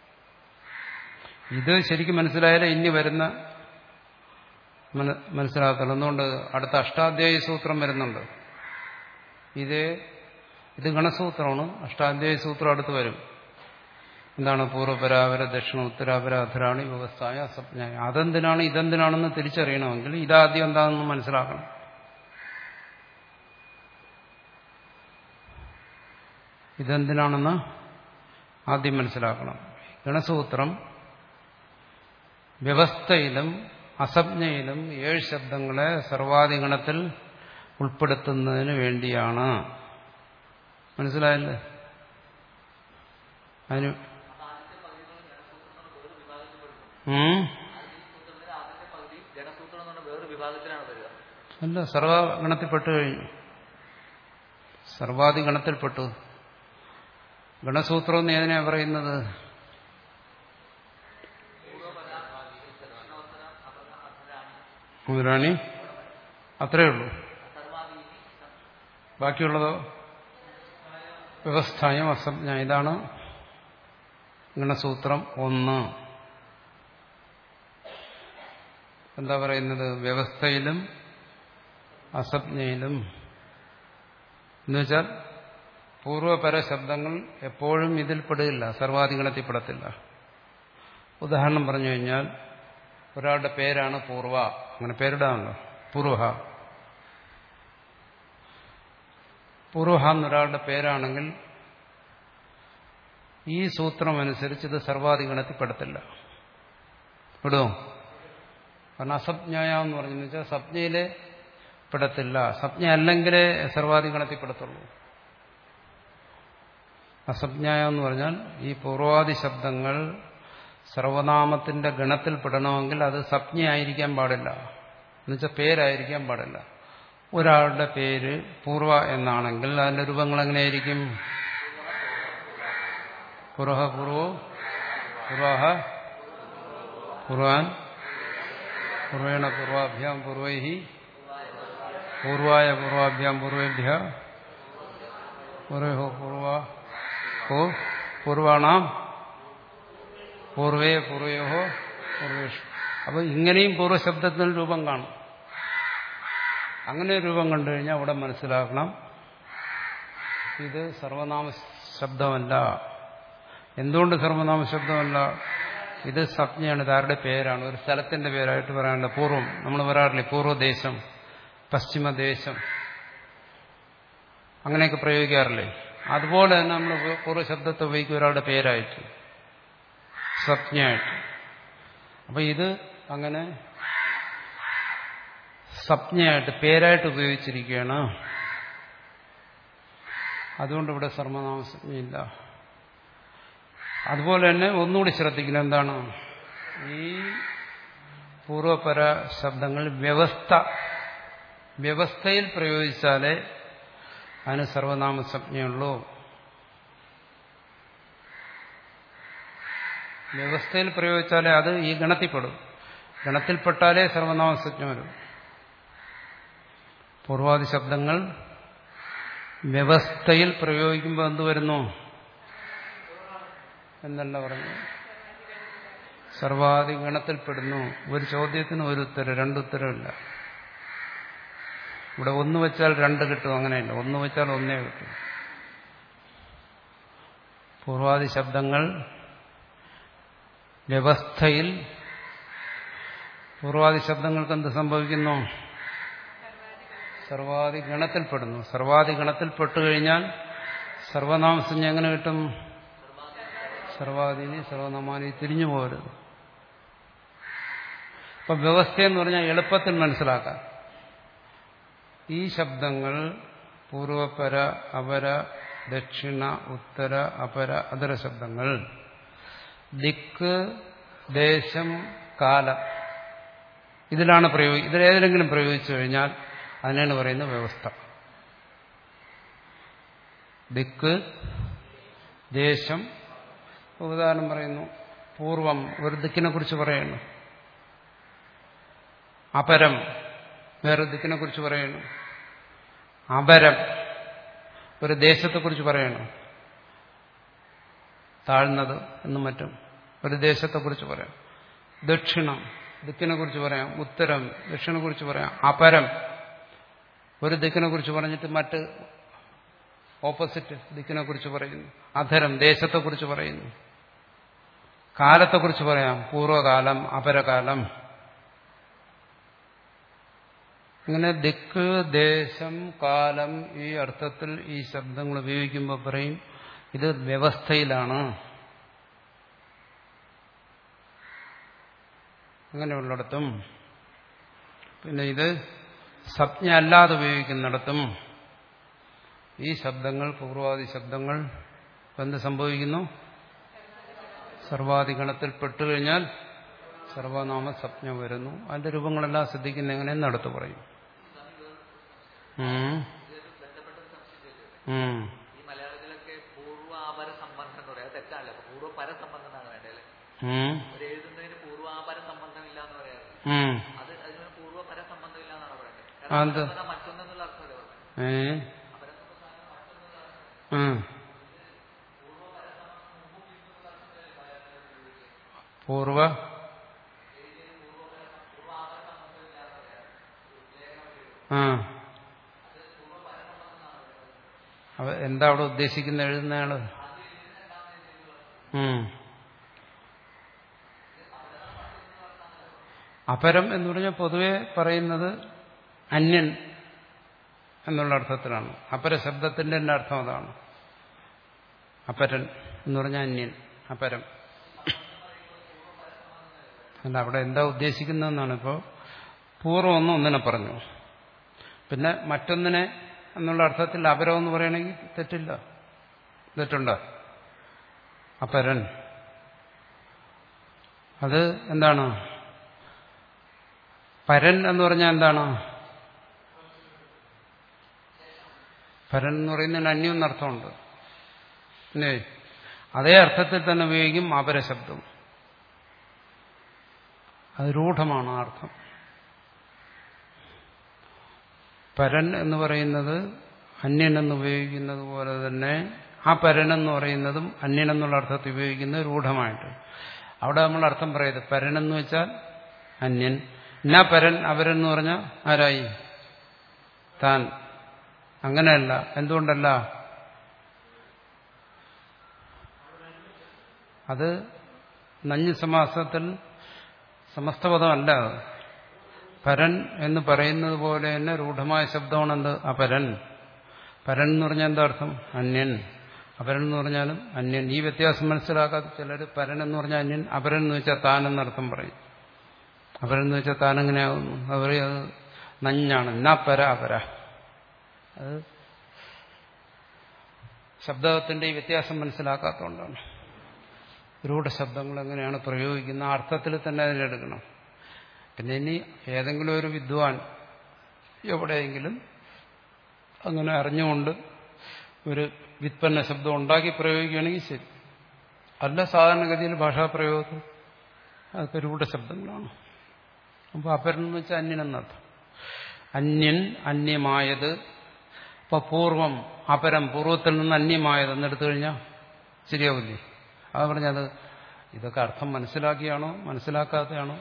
ഇത് ശരിക്കും മനസ്സിലായാലേ ഇനി വരുന്ന മനസ്സിലാക്കണം എന്തുകൊണ്ട് അടുത്ത അഷ്ടാധ്യായ സൂത്രം വരുന്നുണ്ട് ഇത് ഇത് ഗണസൂത്രമാണ് അഷ്ടാധ്യായ സൂത്രം അടുത്ത് വരും എന്താണ് പൂർവപരാപര ദക്ഷിണ ഉത്തരാപര അധരാണി വ്യവസ്ഥായ അസജ്ഞായ അതെന്തിനാണ് ഇതെന്തിനാണെന്ന് തിരിച്ചറിയണമെങ്കിൽ ഇതാദ്യം എന്താണെന്ന് മനസ്സിലാക്കണം ഇതെന്തിനാണെന്ന് ആദ്യം മനസ്സിലാക്കണം ഗണസൂത്രം വ്യവസ്ഥയിലും അസജ്ഞയിലും ഏഴ് ശബ്ദങ്ങളെ സർവാധിഗണത്തിൽ ഉൾപ്പെടുത്തുന്നതിന് വേണ്ടിയാണ് മനസ്സിലായല്ലേ അതിന് ഉം? ഗണസൂത്രം എന്ന് പറഞ്ഞ വേറൊരു വിഭാഗത്തിലാണ് വരിക അല്ല സർവഗണത്തിൽപ്പെട്ടു കഴിഞ്ഞു സർവാധിഗണത്തിൽപ്പെട്ടു ഗണസൂത്രം എന്ന് ഏതിനാ പറയുന്നത് മുതലാണി അത്രയേ ഉള്ളൂ ബാക്കിയുള്ളതോ വ്യവസ്ഥായം അസംജ്ഞ ഇതാണ് ഗണസൂത്രം ഒന്ന് എന്താ പറയുന്നത് വ്യവസ്ഥയിലും അസജ്ഞയിലും എന്നുവെച്ചാൽ പൂർവപര ശബ്ദങ്ങൾ എപ്പോഴും ഇതിൽ പെടില്ല സർവാധിഗണത്തിൽ പെടത്തില്ല ഉദാഹരണം പറഞ്ഞു കഴിഞ്ഞാൽ ഒരാളുടെ പേരാണ് പൂർവ അങ്ങനെ പേരിടാമല്ലോ പൂർവ പൂർവ എന്നൊരാളുടെ പേരാണെങ്കിൽ ഈ സൂത്രം അനുസരിച്ച് ഇത് സർവാധിഗണത്തിൽ പെടത്തില്ല പെടുമോ കാരണം അസജ്ഞായ എന്ന് പറഞ്ഞു വെച്ചാൽ സപ്ഞയിലെ പെടത്തില്ല സപ്ഞ അല്ലെങ്കിലേ സർവാധിഗണത്തിൽ പെടത്തുള്ളൂ അസജ്ഞായ എന്ന് പറഞ്ഞാൽ ഈ പൂർവാദി ശബ്ദങ്ങൾ സർവനാമത്തിന്റെ ഗണത്തിൽ പെടണമെങ്കിൽ അത് സപ്ഞയായിരിക്കാൻ പാടില്ല എന്നുവെച്ചാൽ പേരായിരിക്കാൻ പാടില്ല ഒരാളുടെ പേര് പൂർവ എന്നാണെങ്കിൽ അതിന്റെ രൂപങ്ങൾ എങ്ങനെയായിരിക്കും പുറഹ പൂർവോ പുറഹ പൂർവാൻ പൂർവേണ പൂർവാഭ്യാം പൂർവൈഹി പൂർവായ പൂർവാഭ്യാം പൂർവേഭ്യ പൂർവോ പൂർവ ഓ പൂർവാണാം പൂർവേ പൂർവയോ പൂർവേഷു അപ്പൊ ഇങ്ങനെയും പൂർവ്വശബ്ദത്തിന് രൂപം കാണും അങ്ങനെ രൂപം കണ്ടു കഴിഞ്ഞാൽ അവിടെ മനസ്സിലാക്കണം ഇത് സർവനാമ ശബ്ദമല്ല എന്തുകൊണ്ട് സർവനാമ ശബ്ദമല്ല ഇത് സംജ്ഞയാണ് ഇതാരുടെ പേരാണ് ഒരു സ്ഥലത്തിന്റെ പേരായിട്ട് പറയാനുള്ള പൂർവ്വം നമ്മൾ പറയാറില്ലേ പൂർവ്വദേശം പശ്ചിമദേശം അങ്ങനെയൊക്കെ പ്രയോഗിക്കാറില്ലേ അതുപോലെ തന്നെ നമ്മൾ പൂർവ്വശബ്ദത്തെ ഉപയോഗിക്കും ഒരാളുടെ പേരായിട്ട് സ്വപ്നയായിട്ട് അപ്പൊ ഇത് അങ്ങനെ സ്വപ്നയായിട്ട് പേരായിട്ട് ഉപയോഗിച്ചിരിക്കുകയാണ് അതുകൊണ്ട് ഇവിടെ സർവനാമസജ്ഞയില്ല അതുപോലെ തന്നെ ഒന്നുകൂടി ശ്രദ്ധിക്കണം എന്താണ് ഈ പൂർവപര ശബ്ദങ്ങൾ വ്യവസ്ഥ വ്യവസ്ഥയിൽ പ്രയോഗിച്ചാലേ അതിന് സർവനാമസജ്ഞയുള്ളൂ വ്യവസ്ഥയിൽ പ്രയോഗിച്ചാലേ അത് ഈ ഗണത്തിൽപ്പെടും ഗണത്തിൽപ്പെട്ടാലേ സർവനാമസജ്ഞ വരും പൂർവാദി ശബ്ദങ്ങൾ വ്യവസ്ഥയിൽ പ്രയോഗിക്കുമ്പോൾ എന്ത് വരുന്നു എന്നല്ല പറഞ്ഞു സർവാദി ഗണത്തിൽപ്പെടുന്നു ഒരു ചോദ്യത്തിന് ഒരു ഉത്തരം രണ്ടുത്തരമില്ല ഇവിടെ ഒന്ന് വെച്ചാൽ രണ്ട് കിട്ടും അങ്ങനെയല്ല ഒന്ന് വെച്ചാൽ ഒന്നേ കിട്ടും പൂർവാദി ശബ്ദങ്ങൾ വ്യവസ്ഥയിൽ പൂർവാദി ശബ്ദങ്ങൾക്ക് എന്ത് സംഭവിക്കുന്നു സർവാദി ഗണത്തിൽപ്പെടുന്നു സർവാദി ഗണത്തിൽപ്പെട്ടു കഴിഞ്ഞാൽ സർവനാമസഞ്ജ എങ്ങനെ കിട്ടും സർവാദിനി സർവനാമാനി തിരിഞ്ഞു പോകരുത് അപ്പൊ വ്യവസ്ഥയെന്ന് പറഞ്ഞാൽ എളുപ്പത്തിൽ മനസ്സിലാക്കാം ഈ ശബ്ദങ്ങൾ പൂർവപര അപര ദക്ഷിണ ഉത്തര അപര അതര ശബ്ദങ്ങൾ ദിക്ക് ദേശം കാലം ഇതിലാണ് പ്രയോഗി ഇതിലേതെങ്കിലും പ്രയോഗിച്ചു കഴിഞ്ഞാൽ അതിനാണ് പറയുന്നത് വ്യവസ്ഥ ദിക്ക് ദേശം ഉദാഹരണം പറയുന്നു പൂർവം ഒരു ദിക്കിനെ കുറിച്ച് പറയുന്നു അപരം വേറെ ദിക്കിനെ കുറിച്ച് പറയുന്നു അപരം ഒരു ദേശത്തെക്കുറിച്ച് പറയണം താഴ്ന്നത് എന്നും മറ്റും ഒരു ദേശത്തെക്കുറിച്ച് പറയാം ദക്ഷിണം ദിക്കിനെ കുറിച്ച് പറയാം ഉത്തരം ദക്ഷിണെ കുറിച്ച് പറയാം അപരം ഒരു ദിക്കിനെ കുറിച്ച് പറഞ്ഞിട്ട് മറ്റ് ഓപ്പോസിറ്റ് ദിക്കിനെ കുറിച്ച് പറയുന്നു അധരം ദേശത്തെക്കുറിച്ച് പറയുന്നു കാലത്തെക്കുറിച്ച് പറയാം പൂർവകാലം അപരകാലം ഇങ്ങനെ ദിക്ക് ദേശം കാലം ഈ അർത്ഥത്തിൽ ഈ ശബ്ദങ്ങൾ ഉപയോഗിക്കുമ്പോൾ പറയും ഇത് വ്യവസ്ഥയിലാണ് അങ്ങനെയുള്ളിടത്തും പിന്നെ ഇത് സംജ്ഞ അല്ലാതെ ഉപയോഗിക്കുന്നിടത്തും ഈ ശബ്ദങ്ങൾ പൂർവാദി ശബ്ദങ്ങൾ എന്ത് സംഭവിക്കുന്നു സർവാധിഗണത്തിൽ പെട്ടുകഴിഞ്ഞാൽ സർവനാമ സംജ്ഞ വരുന്നു അതിന്റെ രൂപങ്ങളെല്ലാം ശ്രദ്ധിക്കുന്ന എങ്ങനെയെന്ന് അടുത്ത് പറയും ഉം. ഉം. ഈ മലയാളത്തിലൊക്കെ പൂർവാപര സംബന്ധം എന്ന് പറയാം അത് തെറ്റാണല്ലോ അപ്പൊ പൂർവ്വപര സംബന്ധം എന്നാണ് വേണ്ടത് അല്ലേ ഉം. ഒരു എഴുതുന്നതിന് പൂർവാപര സംബന്ധം ഇല്ല എന്ന് പറയാറ് ഉം. അത് അതിന് പൂർവ്വപര സംബന്ധം ഇല്ല എന്നാണ് പറയുന്നത് ആ, എന്ത്? കാരണം അപരം മറ്റൊന്നെന്നുള്ള അർത്ഥമല്ലേ പറഞ്ഞത് ഏ ഉം. പൂർവ ആ അവ എന്താ അവിടെ ഉദ്ദേശിക്കുന്ന എഴുതുന്നയാള് ഉം. അപരം എന്ന് പറഞ്ഞാൽ പൊതുവെ പറയുന്നത് അന്യൻ എന്നുള്ള അർത്ഥത്തിലാണ് അപര ശബ്ദത്തിന്റെ തന്നെ അർത്ഥം അതാണ് അപരൻ എന്ന് പറഞ്ഞാൽ അന്യൻ അപരം അല്ല അവിടെ എന്താ ഉദ്ദേശിക്കുന്നതെന്നാണ് ഇപ്പോൾ പൂർവ്വം ഒന്ന് ഒന്നിനെ പറഞ്ഞു പിന്നെ മറ്റൊന്നിനെ എന്നുള്ള അർത്ഥത്തിൽ അപരം എന്ന് പറയണമെങ്കിൽ തെറ്റില്ല തെറ്റുണ്ടോ അപരൻ അത് എന്താണ് പരൻ എന്ന് പറഞ്ഞാൽ എന്താണ് പരൻ എന്ന് പറയുന്നതിന് അന്യം എന്നർത്ഥമുണ്ട് അല്ലേ അതേ അർത്ഥത്തിൽ തന്നെ ഉപയോഗിക്കും അപരശബ്ദം അത് രൂഢമാണ് ആ അർത്ഥം പരൻ എന്ന് പറയുന്നത് അന്യൻ എന്ന് ഉപയോഗിക്കുന്നത് പോലെ തന്നെ ആ പരൻ എന്ന് പറയുന്നതും അന്യൻ എന്നുള്ള അർത്ഥത്തിൽ ഉപയോഗിക്കുന്നത് രൂഢമായിട്ട് അവിടെ നമ്മൾ അർത്ഥം പറയുന്നത് പരൻ എന്ന് വെച്ചാൽ അന്യൻ എന്നാ പരൻ അവരെന്ന് പറഞ്ഞാൽ ആരായി താൻ അങ്ങനെയല്ല എന്തുകൊണ്ടല്ല അത് നഞ്ഞ് സമാസത്തിൽ സമസ്തപദമല്ല അത് പരൻ എന്ന് പറയുന്നത് പോലെ തന്നെ രൂഢമായ ശബ്ദമാണ് എന്ത് അപരൻ പരൻ എന്ന് പറഞ്ഞാൽ എന്താ അർത്ഥം അന്യൻ അപരൻ എന്ന് പറഞ്ഞാലും അന്യൻ ഈ വ്യത്യാസം മനസ്സിലാക്കാതെ ചിലർ പരൻ എന്ന് പറഞ്ഞാൽ അന്യൻ അപരൻ എന്ന് വെച്ചാൽ താൻ എന്നർത്ഥം പറയും അപരൻ എന്ന് വെച്ചാൽ താൻ എങ്ങനെയാകുന്നു അവർ അത് നഞ്ഞാണ് എന്നാ പര അപര അത് ശബ്ദത്തിന്റെ ഈ വ്യത്യാസം മനസ്സിലാക്കാത്തതുകൊണ്ടാണ് രൂഢശബ്ദങ്ങൾ എങ്ങനെയാണ് പ്രയോഗിക്കുന്ന ആ അർത്ഥത്തിൽ തന്നെ അതിനെടുക്കണം പിന്നെ ഇനി ഏതെങ്കിലും ഒരു വിദ്വാൻ എവിടെയെങ്കിലും അങ്ങനെ അറിഞ്ഞുകൊണ്ട് ഒരു വിത്പന്ന ശബ്ദം ഉണ്ടാക്കി പ്രയോഗിക്കുകയാണെങ്കിൽ ശരി അല്ല സാധാരണഗതിയിൽ ഭാഷാപ്രയോഗത്തിൽ അതൊക്കെ രൂഢശബ്ദങ്ങളാണ് അപ്പോൾ അപരൻ എന്ന് വെച്ചാൽ അന്യനെന്നർത്ഥം അന്യൻ അന്യമായത് ഇപ്പൊ പൂർവം അപരം പൂർവ്വത്തിൽ നിന്ന് അന്യമായത് എന്നെടുത്തു കഴിഞ്ഞാൽ ശരിയാവില്ലേ അത് പറഞ്ഞത് ഇതൊക്കെ അർത്ഥം മനസ്സിലാക്കിയാണോ മനസ്സിലാക്കാത്തയാണോ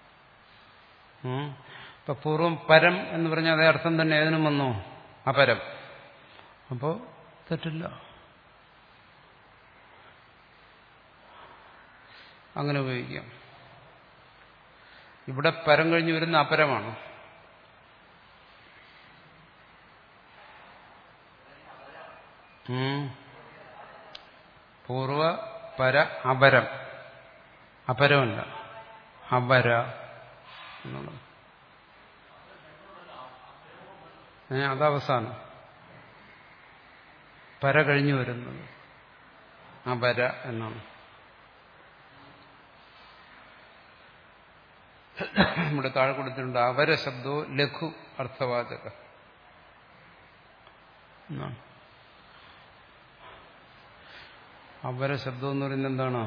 ഇപ്പൊ പൂർവം പരം എന്ന് പറഞ്ഞാൽ അതേ അർത്ഥം തന്നെ ഏതിനും വന്നോ അപരം അപ്പോ തെറ്റില്ല അങ്ങനെ ഉപയോഗിക്കാം ഇവിടെ പരം കഴിഞ്ഞ് വരുന്ന അപരമാണ് പൂർവ പര അപരം അപരമല്ല അപര എന്നുള്ളത് ഏ അതവസാനം പര കഴിഞ്ഞു വരുന്നത് അപര എന്നാണ് നമ്മുടെ താഴെ കൊടുത്തിട്ടുണ്ട് അപര ശബ്ദവും ലഘു അർത്ഥവാചക എന്നാണ് അപര ശബ്ദം എന്ന് പറയുന്നത് എന്താണ്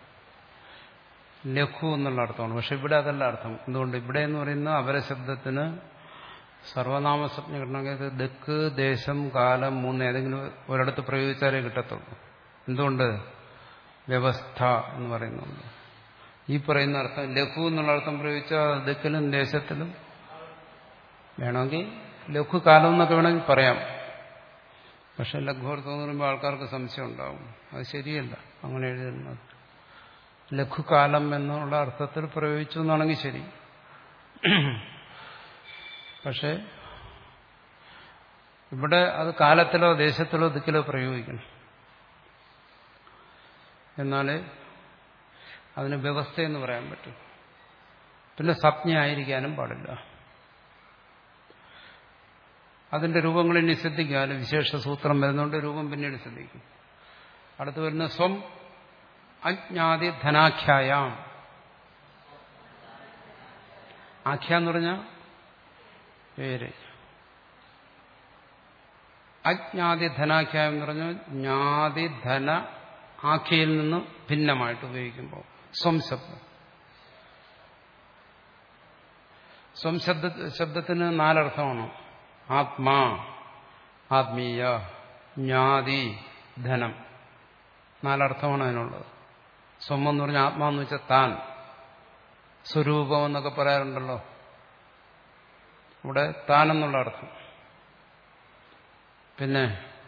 ലഘു എന്നുള്ള അർത്ഥമാണ് പക്ഷെ ഇവിടെ അതല്ല അർത്ഥം എന്തുകൊണ്ട് ഇവിടെ എന്ന് പറയുന്ന അപരശബ്ദത്തിന് സർവനാമ സ്വപ്ന കിട്ടണമെങ്കിൽ ദക്ക് ദേശം കാലം മൂന്ന് ഏതെങ്കിലും ഒരിടത്ത് പ്രയോഗിച്ചാലേ കിട്ടത്തുള്ളൂ എന്തുകൊണ്ട് വ്യവസ്ഥ എന്ന് പറയുന്നുണ്ട് ഈ പറയുന്ന അർത്ഥം ലഘു എന്നുള്ള അർത്ഥം പ്രയോഗിച്ചാൽ ദക്കിലും ദേശത്തിലും വേണമെങ്കിൽ ലഘു കാലം എന്നൊക്കെ വേണമെങ്കിൽ പറയാം പക്ഷെ ലഘുവർത്ഥം എന്ന് പറയുമ്പോൾ ആൾക്കാർക്ക് സംശയം ഉണ്ടാവും അത് ശരിയല്ല അങ്ങനെ എഴുതുന്നത് ലഘുകാലം എന്നുള്ള അർത്ഥത്തിൽ പ്രയോഗിച്ചു എന്നാണെങ്കിൽ ശരി പക്ഷെ ഇവിടെ അത് കാലത്തിലോ ദേശത്തിലോ ദിക്കിലോ പ്രയോഗിക്കണം എന്നാലേ അതിന് വ്യവസ്ഥയെന്ന് പറയാൻ പറ്റും പിന്നെ സപ്ഞ ആയിരിക്കാനും പാടില്ല അതിന്റെ രൂപങ്ങൾ ഇനി ശ്രദ്ധിക്കാനും വിശേഷ സൂത്രം വരുന്നുണ്ട് രൂപം പിന്നീട് ശ്രദ്ധിക്കും അടുത്ത് വരുന്ന സ്വം അജ്ഞാതി ധനാഖ്യായാം ആഖ്യ എന്ന് പറഞ്ഞ പേര് അജ്ഞാതി ധനാഖ്യായം എന്ന് പറഞ്ഞാൽ ജ്ഞാതി ധന ആഖ്യയിൽ നിന്ന് ഭിന്നമായിട്ട് ഉപയോഗിക്കുമ്പോൾ സ്വം ശബ്ദം സ്വം ശബ്ദ ശബ്ദത്തിന് നാലർത്ഥമാണ് ആത്മാ ആത്മീയ ജ്ഞാതി ധനം നാലർത്ഥമാണ് അതിനുള്ളത് സ്വം എന്ന് പറഞ്ഞാൽ ആത്മാന്ന് വെച്ചാൽ താൻ സ്വരൂപം എന്നൊക്കെ പറയാറുണ്ടല്ലോ ഇവിടെ താൻ എന്നുള്ള അർത്ഥം പിന്നെ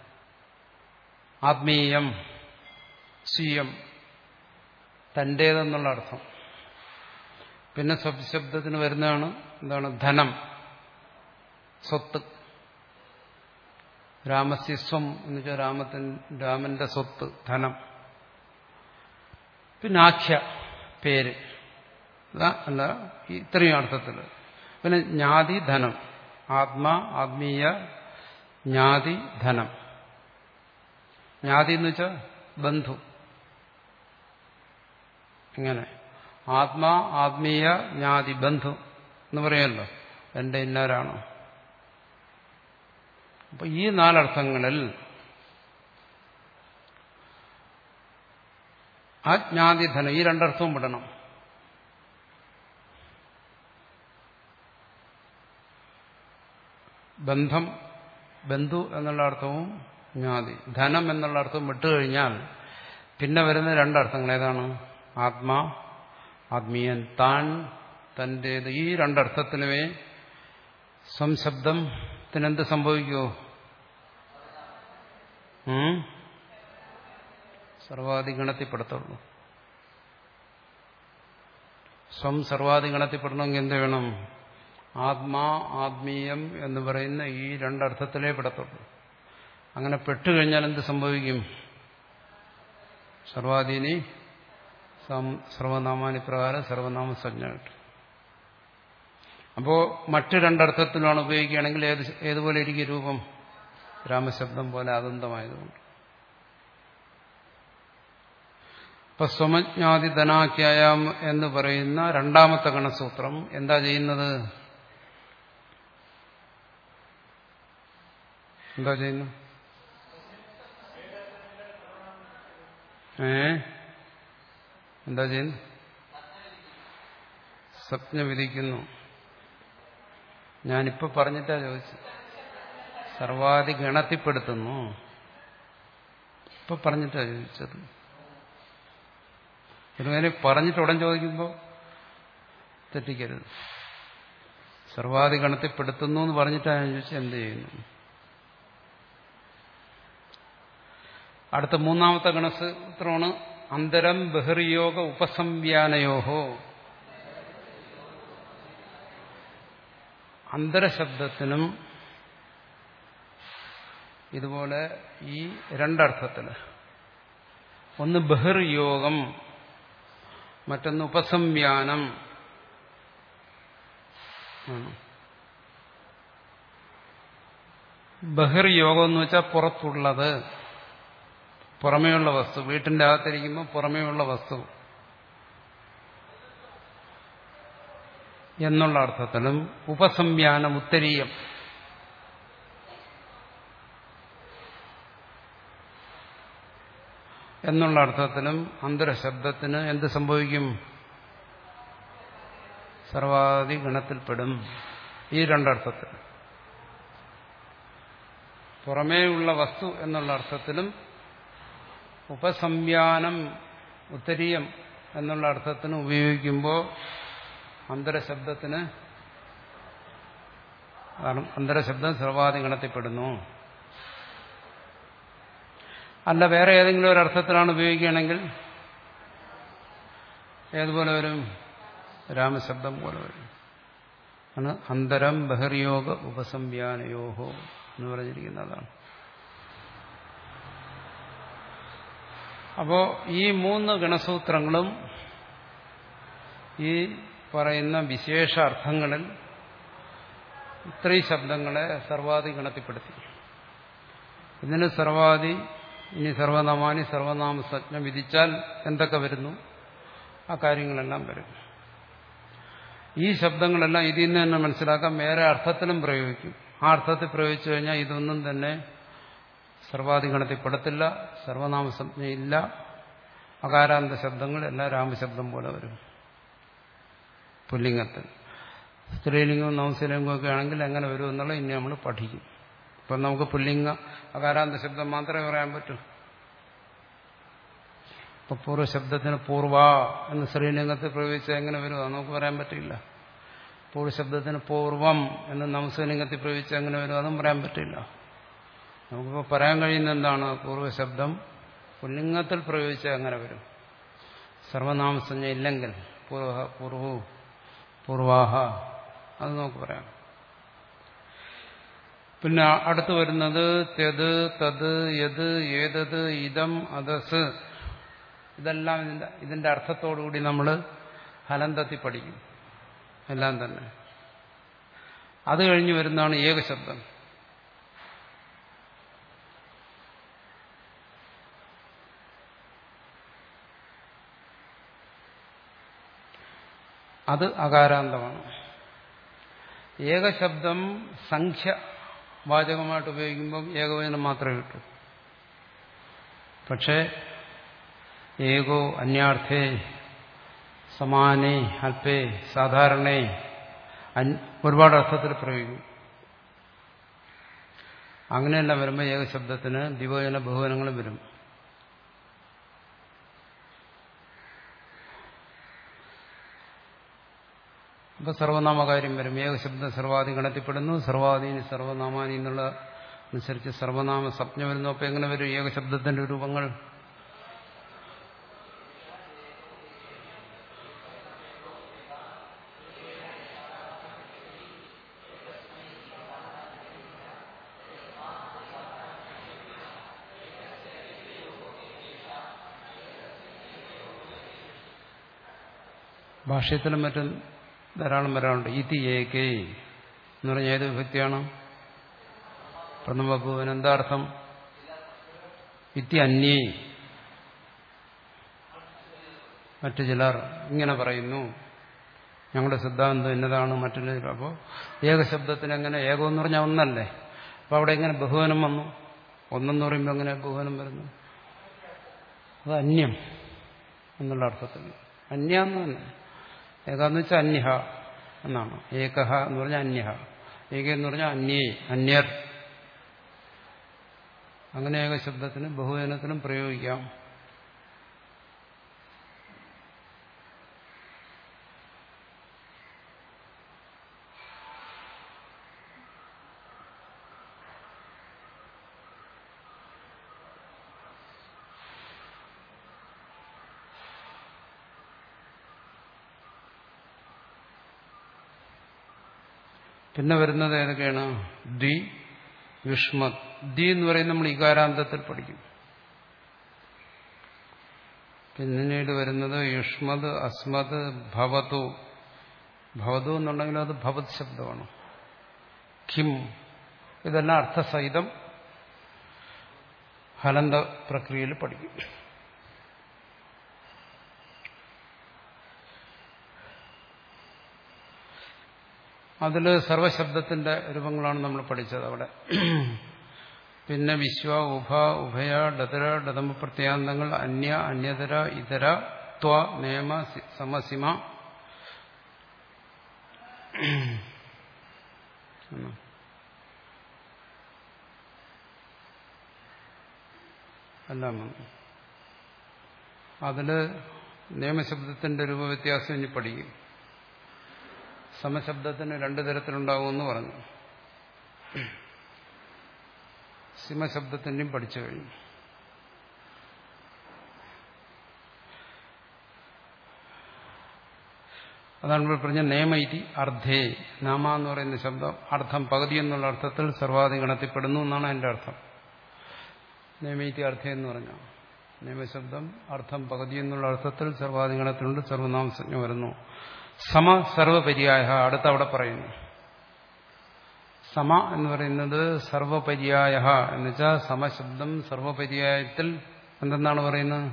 ആത്മീയം സ്വീയം തൻ്റേതെന്നുള്ള അർത്ഥം പിന്നെ ശബ്ദത്തിന് വരുന്നതാണ് എന്താണ് ധനം സ്വത്ത് രാമസ്യസ്വം എന്ന് വെച്ചാൽ രാമത്തിൻ രാമന്റെ സ്വത്ത് ധനം പിന്നെ ആഖ്യ പേര് അല്ല ഇത്രയും അർത്ഥത്തിൽ പിന്നെ ജ്ഞാതി ധനം ആത്മാ ആത്മീയ ജ്ഞാതി ധനം ജ്ഞാതി എന്ന് വെച്ചാൽ ബന്ധു ഇങ്ങനെ ആത്മാ ആത്മീയ ജ്ഞാതി ബന്ധു എന്ന് പറയുമല്ലോ എന്റെ ഇന്നാരാണ് അപ്പൊ ഈ നാലർത്ഥങ്ങളിൽ ആജ്ഞാതിധനം ഈ രണ്ടർത്ഥവും വിടണം ബന്ധം ബന്ധു എന്നുള്ള അർത്ഥവും ജ്ഞാതി ധനം എന്നുള്ള അർത്ഥവും വിട്ടുകഴിഞ്ഞാൽ പിന്നെ വരുന്ന രണ്ടർത്ഥങ്ങൾ ഏതാണ് ആത്മാ ആത്മീയൻ താൻ തൻ്റേത് ഈ രണ്ടർത്ഥത്തിനുമേ സംശബ്ദത്തിനെന്ത് സംഭവിക്കുമോ ഉം? സർവാധിഗണത്തിൽപ്പെടുത്തുള്ളൂ സ്വം സർവാധിഗണത്തിൽപ്പെടണമെങ്കിൽ എന്ത് വേണം ആത്മാ ആത്മീയം എന്ന് പറയുന്ന ഈ രണ്ടർത്ഥത്തിലേ പെടത്തുള്ളൂ അങ്ങനെ പെട്ടുകഴിഞ്ഞാൽ എന്ത് സംഭവിക്കും സർവാധീനി സർവനാമാനി പ്രകാരം സർവനാമ സംജ്ഞ കിട്ടും അപ്പോ മറ്റു രണ്ടർത്ഥത്തിലാണ് ഉപയോഗിക്കുകയാണെങ്കിൽ ഏത് ഏതുപോലെ ഇരിക്കും രൂപം രാമശബ്ദം പോലെ ആനന്ദമായതുകൊണ്ട് ഇപ്പൊ സ്വമജ്ഞാതി ധനാഖ്യായം എന്ന് പറയുന്ന രണ്ടാമത്തെ ഗണസൂത്രം എന്താ ചെയ്യുന്നത് എന്താ ചെയ്യുന്നു ഏ എന്താ ചെയ്യുന്നു സ്വപ്ന വിധിക്കുന്നു ഞാനിപ്പോ പറഞ്ഞിട്ടാ ചോദിച്ചു സർവാധി ഗണത്തിൽപ്പെടുത്തുന്നു ഇപ്പൊ പറഞ്ഞിട്ടാ ചോദിച്ചത് ഒരുവനെ പറഞ്ഞിട്ട് ഉടൻ ചോദിക്കുമ്പോൾ തെറ്റിക്കരുത് സർവാധി ഗണത്തിൽപ്പെടുത്തുന്നു എന്ന് പറഞ്ഞിട്ടാണ് ഞാൻ ചോദിച്ചത് എന്ത് ചെയ്യുന്നു അടുത്ത മൂന്നാമത്തെ ഗണസൂത്രമാണ് അന്തരം ബഹിർയോഗ ഉപസംവ്യാനയോഹോ അന്തരശബ്ദത്തിനും ഇതുപോലെ ഈ രണ്ടർത്ഥത്തിൽ ഒന്ന് ബഹിർയോഗം മറ്റൊന്ന് ഉപസംവ്യാനം ബഹിർയോഗം എന്ന് വെച്ചാൽ പുറത്തുള്ളത് പുറമേയുള്ള വസ്തു വീട്ടിന്റെ അകത്തിരിക്കുമ്പോൾ പുറമേയുള്ള വസ്തു എന്നുള്ള അർത്ഥത്തിലും ഉപസംവ്യാനം ഉത്തരീയം എന്നുള്ള അർത്ഥത്തിലും അന്തരശബ്ദത്തിന് എന്ത് സംഭവിക്കും സർവാധി ഗണത്തിൽപ്പെടും ഈ രണ്ടർത്ഥത്തിൽ പുറമേയുള്ള വസ്തു എന്നുള്ള അർത്ഥത്തിലും ഉപസംവ്യാനം ഉത്തരീയം എന്നുള്ള അർത്ഥത്തിന് ഉപയോഗിക്കുമ്പോൾ അന്തരശബ്ദത്തിന് കാരണം അന്തരശബ്ദം സർവാധി ഗണത്തിൽപ്പെടുന്നു അല്ല വേറെ ഏതെങ്കിലും ഒരു അർത്ഥത്തിലാണ് ഉപയോഗിക്കുകയാണെങ്കിൽ ഏതുപോലെ വരും രാമശബ്ദം പോലെ വരും ആണ് അന്തരം ബഹിർയോഗ ഉപസംവ്യാനയോഹോ എന്ന് പറഞ്ഞിരിക്കുന്നതാണ് അപ്പോ ഈ മൂന്ന് ഗണസൂത്രങ്ങളും ഈ പറയുന്ന വിശേഷ അർത്ഥങ്ങളിൽ ഇത്രയും ശബ്ദങ്ങളെ സർവാധി ഗണത്തിൽപ്പെടുത്തി ഇതിന് സർവാധി ഇനി സർവനാമാനി സർവനാമ സജ്ഞ വിധിച്ചാൽ എന്തൊക്കെ വരുന്നു ആ കാര്യങ്ങളെല്ലാം വരും ഈ ശബ്ദങ്ങളെല്ലാം ഇതിൽ നിന്ന് തന്നെ മനസ്സിലാക്കാം വേറെ അർത്ഥത്തിലും പ്രയോഗിക്കും ആ അർത്ഥത്തിൽ പ്രയോഗിച്ചു കഴിഞ്ഞാൽ ഇതൊന്നും തന്നെ സർവാധിഗണത്തിൽപ്പെടത്തില്ല സർവനാമ സംജ്ഞയില്ല അകാരാന്ത ശബ്ദങ്ങൾ എല്ലാം രാമശബ്ദം പോലെ വരും പുല്ലിംഗത്തിൽ സ്ത്രീലിംഗവും നവസ്ലിംഗവും ഒക്കെ ആണെങ്കിൽ എങ്ങനെ വരും എന്നുള്ളത് ഇനി നമ്മൾ പഠിക്കും ഇപ്പം നമുക്ക് പുല്ലിംഗ അകാരാന്ത ശബ്ദം മാത്രമേ പറയാൻ പറ്റൂ ഇപ്പൊ പൂർവ്വശബ്ദത്തിന് പൂർവ എന്ന് സ്ത്രീലിംഗത്തിൽ പ്രയോഗിച്ചാൽ എങ്ങനെ വരും അത് നമുക്ക് പറയാൻ പറ്റില്ല പൂർവ്വശബ്ദത്തിന് പൂർവം എന്ന് നവസ്ലിംഗത്തിൽ പ്രയോഗിച്ചാൽ എങ്ങനെ വരും അതും പറയാൻ പറ്റില്ല നമുക്കിപ്പോൾ പറയാൻ കഴിയുന്ന എന്താണ് പൂർവ്വശബ്ദം പുല്ലിംഗത്തിൽ പ്രയോഗിച്ചാൽ അങ്ങനെ വരും സർവനാമസഞ്ജ ഇല്ലെങ്കിൽ പൂർവ പൂർവു പൂർവാഹ അത് നമുക്ക് പറയാം പിന്നെ അടുത്ത് വരുന്നത് തെത് തത് യത് ഏതത് ഇതം അതസ് ഇതെല്ലാം ഇതിന്റെ ഇതിന്റെ അർത്ഥത്തോടുകൂടി നമ്മൾ ഹലന്തത്തി പഠിക്കും എല്ലാം തന്നെ അത് കഴിഞ്ഞ് വരുന്നതാണ് ഏകശബ്ദം അത് അകാരാന്തമാണ് ഏകശബ്ദം സംഖ്യ വാചകമായിട്ട് ഉപയോഗിക്കുമ്പം ഏകവചനം മാത്രമേ കിട്ടൂ പക്ഷേ ഏകോ അന്യാർത്ഥേ സമാനേ അല്പേ സാധാരണേ ഒരുപാട് അർത്ഥത്തിൽ പ്രയോഗിക്കും അങ്ങനെയെല്ലാം വരുമ്പോൾ ഏകശബ്ദത്തിന് ദ്വിവചന ബഹുവനങ്ങളും വരും അപ്പൊ സർവനാമകാര്യം വരും ഏകശബ്ദം സർവാധി ഗണത്തിൽപ്പെടുന്നു സർവാധീനി സർവനാമാനി എന്നുള്ള അനുസരിച്ച് സർവനാമ സ്വപ്നം വരുന്നു അപ്പൊ എങ്ങനെ വരും ഏകശബ്ദത്തിന്റെ രൂപങ്ങൾ ഭാഷ്യത്തിലും മറ്റും ധാരാളം വരാറുണ്ട് ഇതി ഏകേ എന്ന് പറഞ്ഞ ഏത് വിഭക്തിയാണ് പ്രഥമഭൂവൻ എന്താ അർത്ഥം ഇതി അന്യേ മറ്റു ചിലർ ഇങ്ങനെ പറയുന്നു ഞങ്ങളുടെ സിദ്ധാന്തം എന്നതാണ് മറ്റുള്ള അപ്പോൾ ഏകശബ്ദത്തിന് എങ്ങനെ ഏകം എന്ന് പറഞ്ഞാൽ ഒന്നല്ലേ അപ്പോൾ അവിടെ എങ്ങനെ ബഹുവനം വന്നു ഒന്നെന്ന് പറയുമ്പോൾ എങ്ങനെ ബഹുവനം വരുന്നു അത് അന്യം എന്നുള്ള അർത്ഥത്തിൽ അന്യ എന്ന് തന്നെ ഏകാന്ന് വെച്ചാൽ അന്യഹ എന്നാണ് ഏകഹ എന്ന് പറഞ്ഞാൽ അന്യഹ ഏക എന്ന് പറഞ്ഞാൽ അന്യേ അന്യർ അങ്ങനെ ഏകശബ്ദത്തിന് ബഹുവചനത്തിനും പ്രയോഗിക്കാം പിന്നെ വരുന്നത് ഏതൊക്കെയാണ് ദ്വി യുഷ്മത് ദ്വി എന്ന് പറയുന്നത് നമ്മൾ ഇകാരാന്തത്തിൽ പഠിക്കും പിന്നീട് വരുന്നത് യുഷ്മത് അസ്മത് ഭവതു ഭവതു എന്നുണ്ടെങ്കിൽ അത് ഭവത് ശബ്ദമാണ് കിം ഇതെല്ലാം അർത്ഥസഹിതം ഹലന്ത പ്രക്രിയയിൽ പഠിക്കും അതിൽ സർവശബ്ദത്തിന്റെ രൂപങ്ങളാണ് നമ്മൾ പഠിച്ചത് അവിടെ പിന്നെ വിശ്വ ഉഭ ഉഭയ ഡതര ഡതമ പ്രത്യാന്തങ്ങൾ അന്യ അന്യതര ഇതര ത്വ നേമ സമസിമ എല്ലാം വന്നു അതില് നിയമശബ്ദത്തിന്റെ രൂപവ്യത്യാസം ഇനി പഠിക്കും സമശബ്ദത്തിന് രണ്ടു തരത്തിലുണ്ടാവുമെന്ന് പറഞ്ഞു സിമശബ്ദത്തിന്റെയും പഠിച്ചു കഴിഞ്ഞു അതാണ് ഇവിടെ പറഞ്ഞ നിയമ ഇതി അർദ്ധേ നാമ എന്ന് പറയുന്ന ശബ്ദം അർത്ഥം പകുതി എന്നുള്ള അർത്ഥത്തിൽ സർവാധി ഗണത്തിൽപ്പെടുന്നു എന്നാണ് അതിന്റെ അർത്ഥം നിയമയിതി അർത്ഥ എന്ന് പറഞ്ഞാൽ നിയമശബ്ദം അർത്ഥം പകുതി എന്നുള്ള അർത്ഥത്തിൽ സർവാധി ഗണത്തിലുണ്ട് സർവനാമസജ്ഞ വരുന്നു സമ സർവപര്യായ അടുത്ത് അവിടെ പറയുന്നു സമ എന്ന് പറയുന്നത് സർവപര്യായ എന്ന് വെച്ചാൽ സമശബ്ദം സർവപര്യായത്തിൽ എന്തെന്നാണ് പറയുന്നത്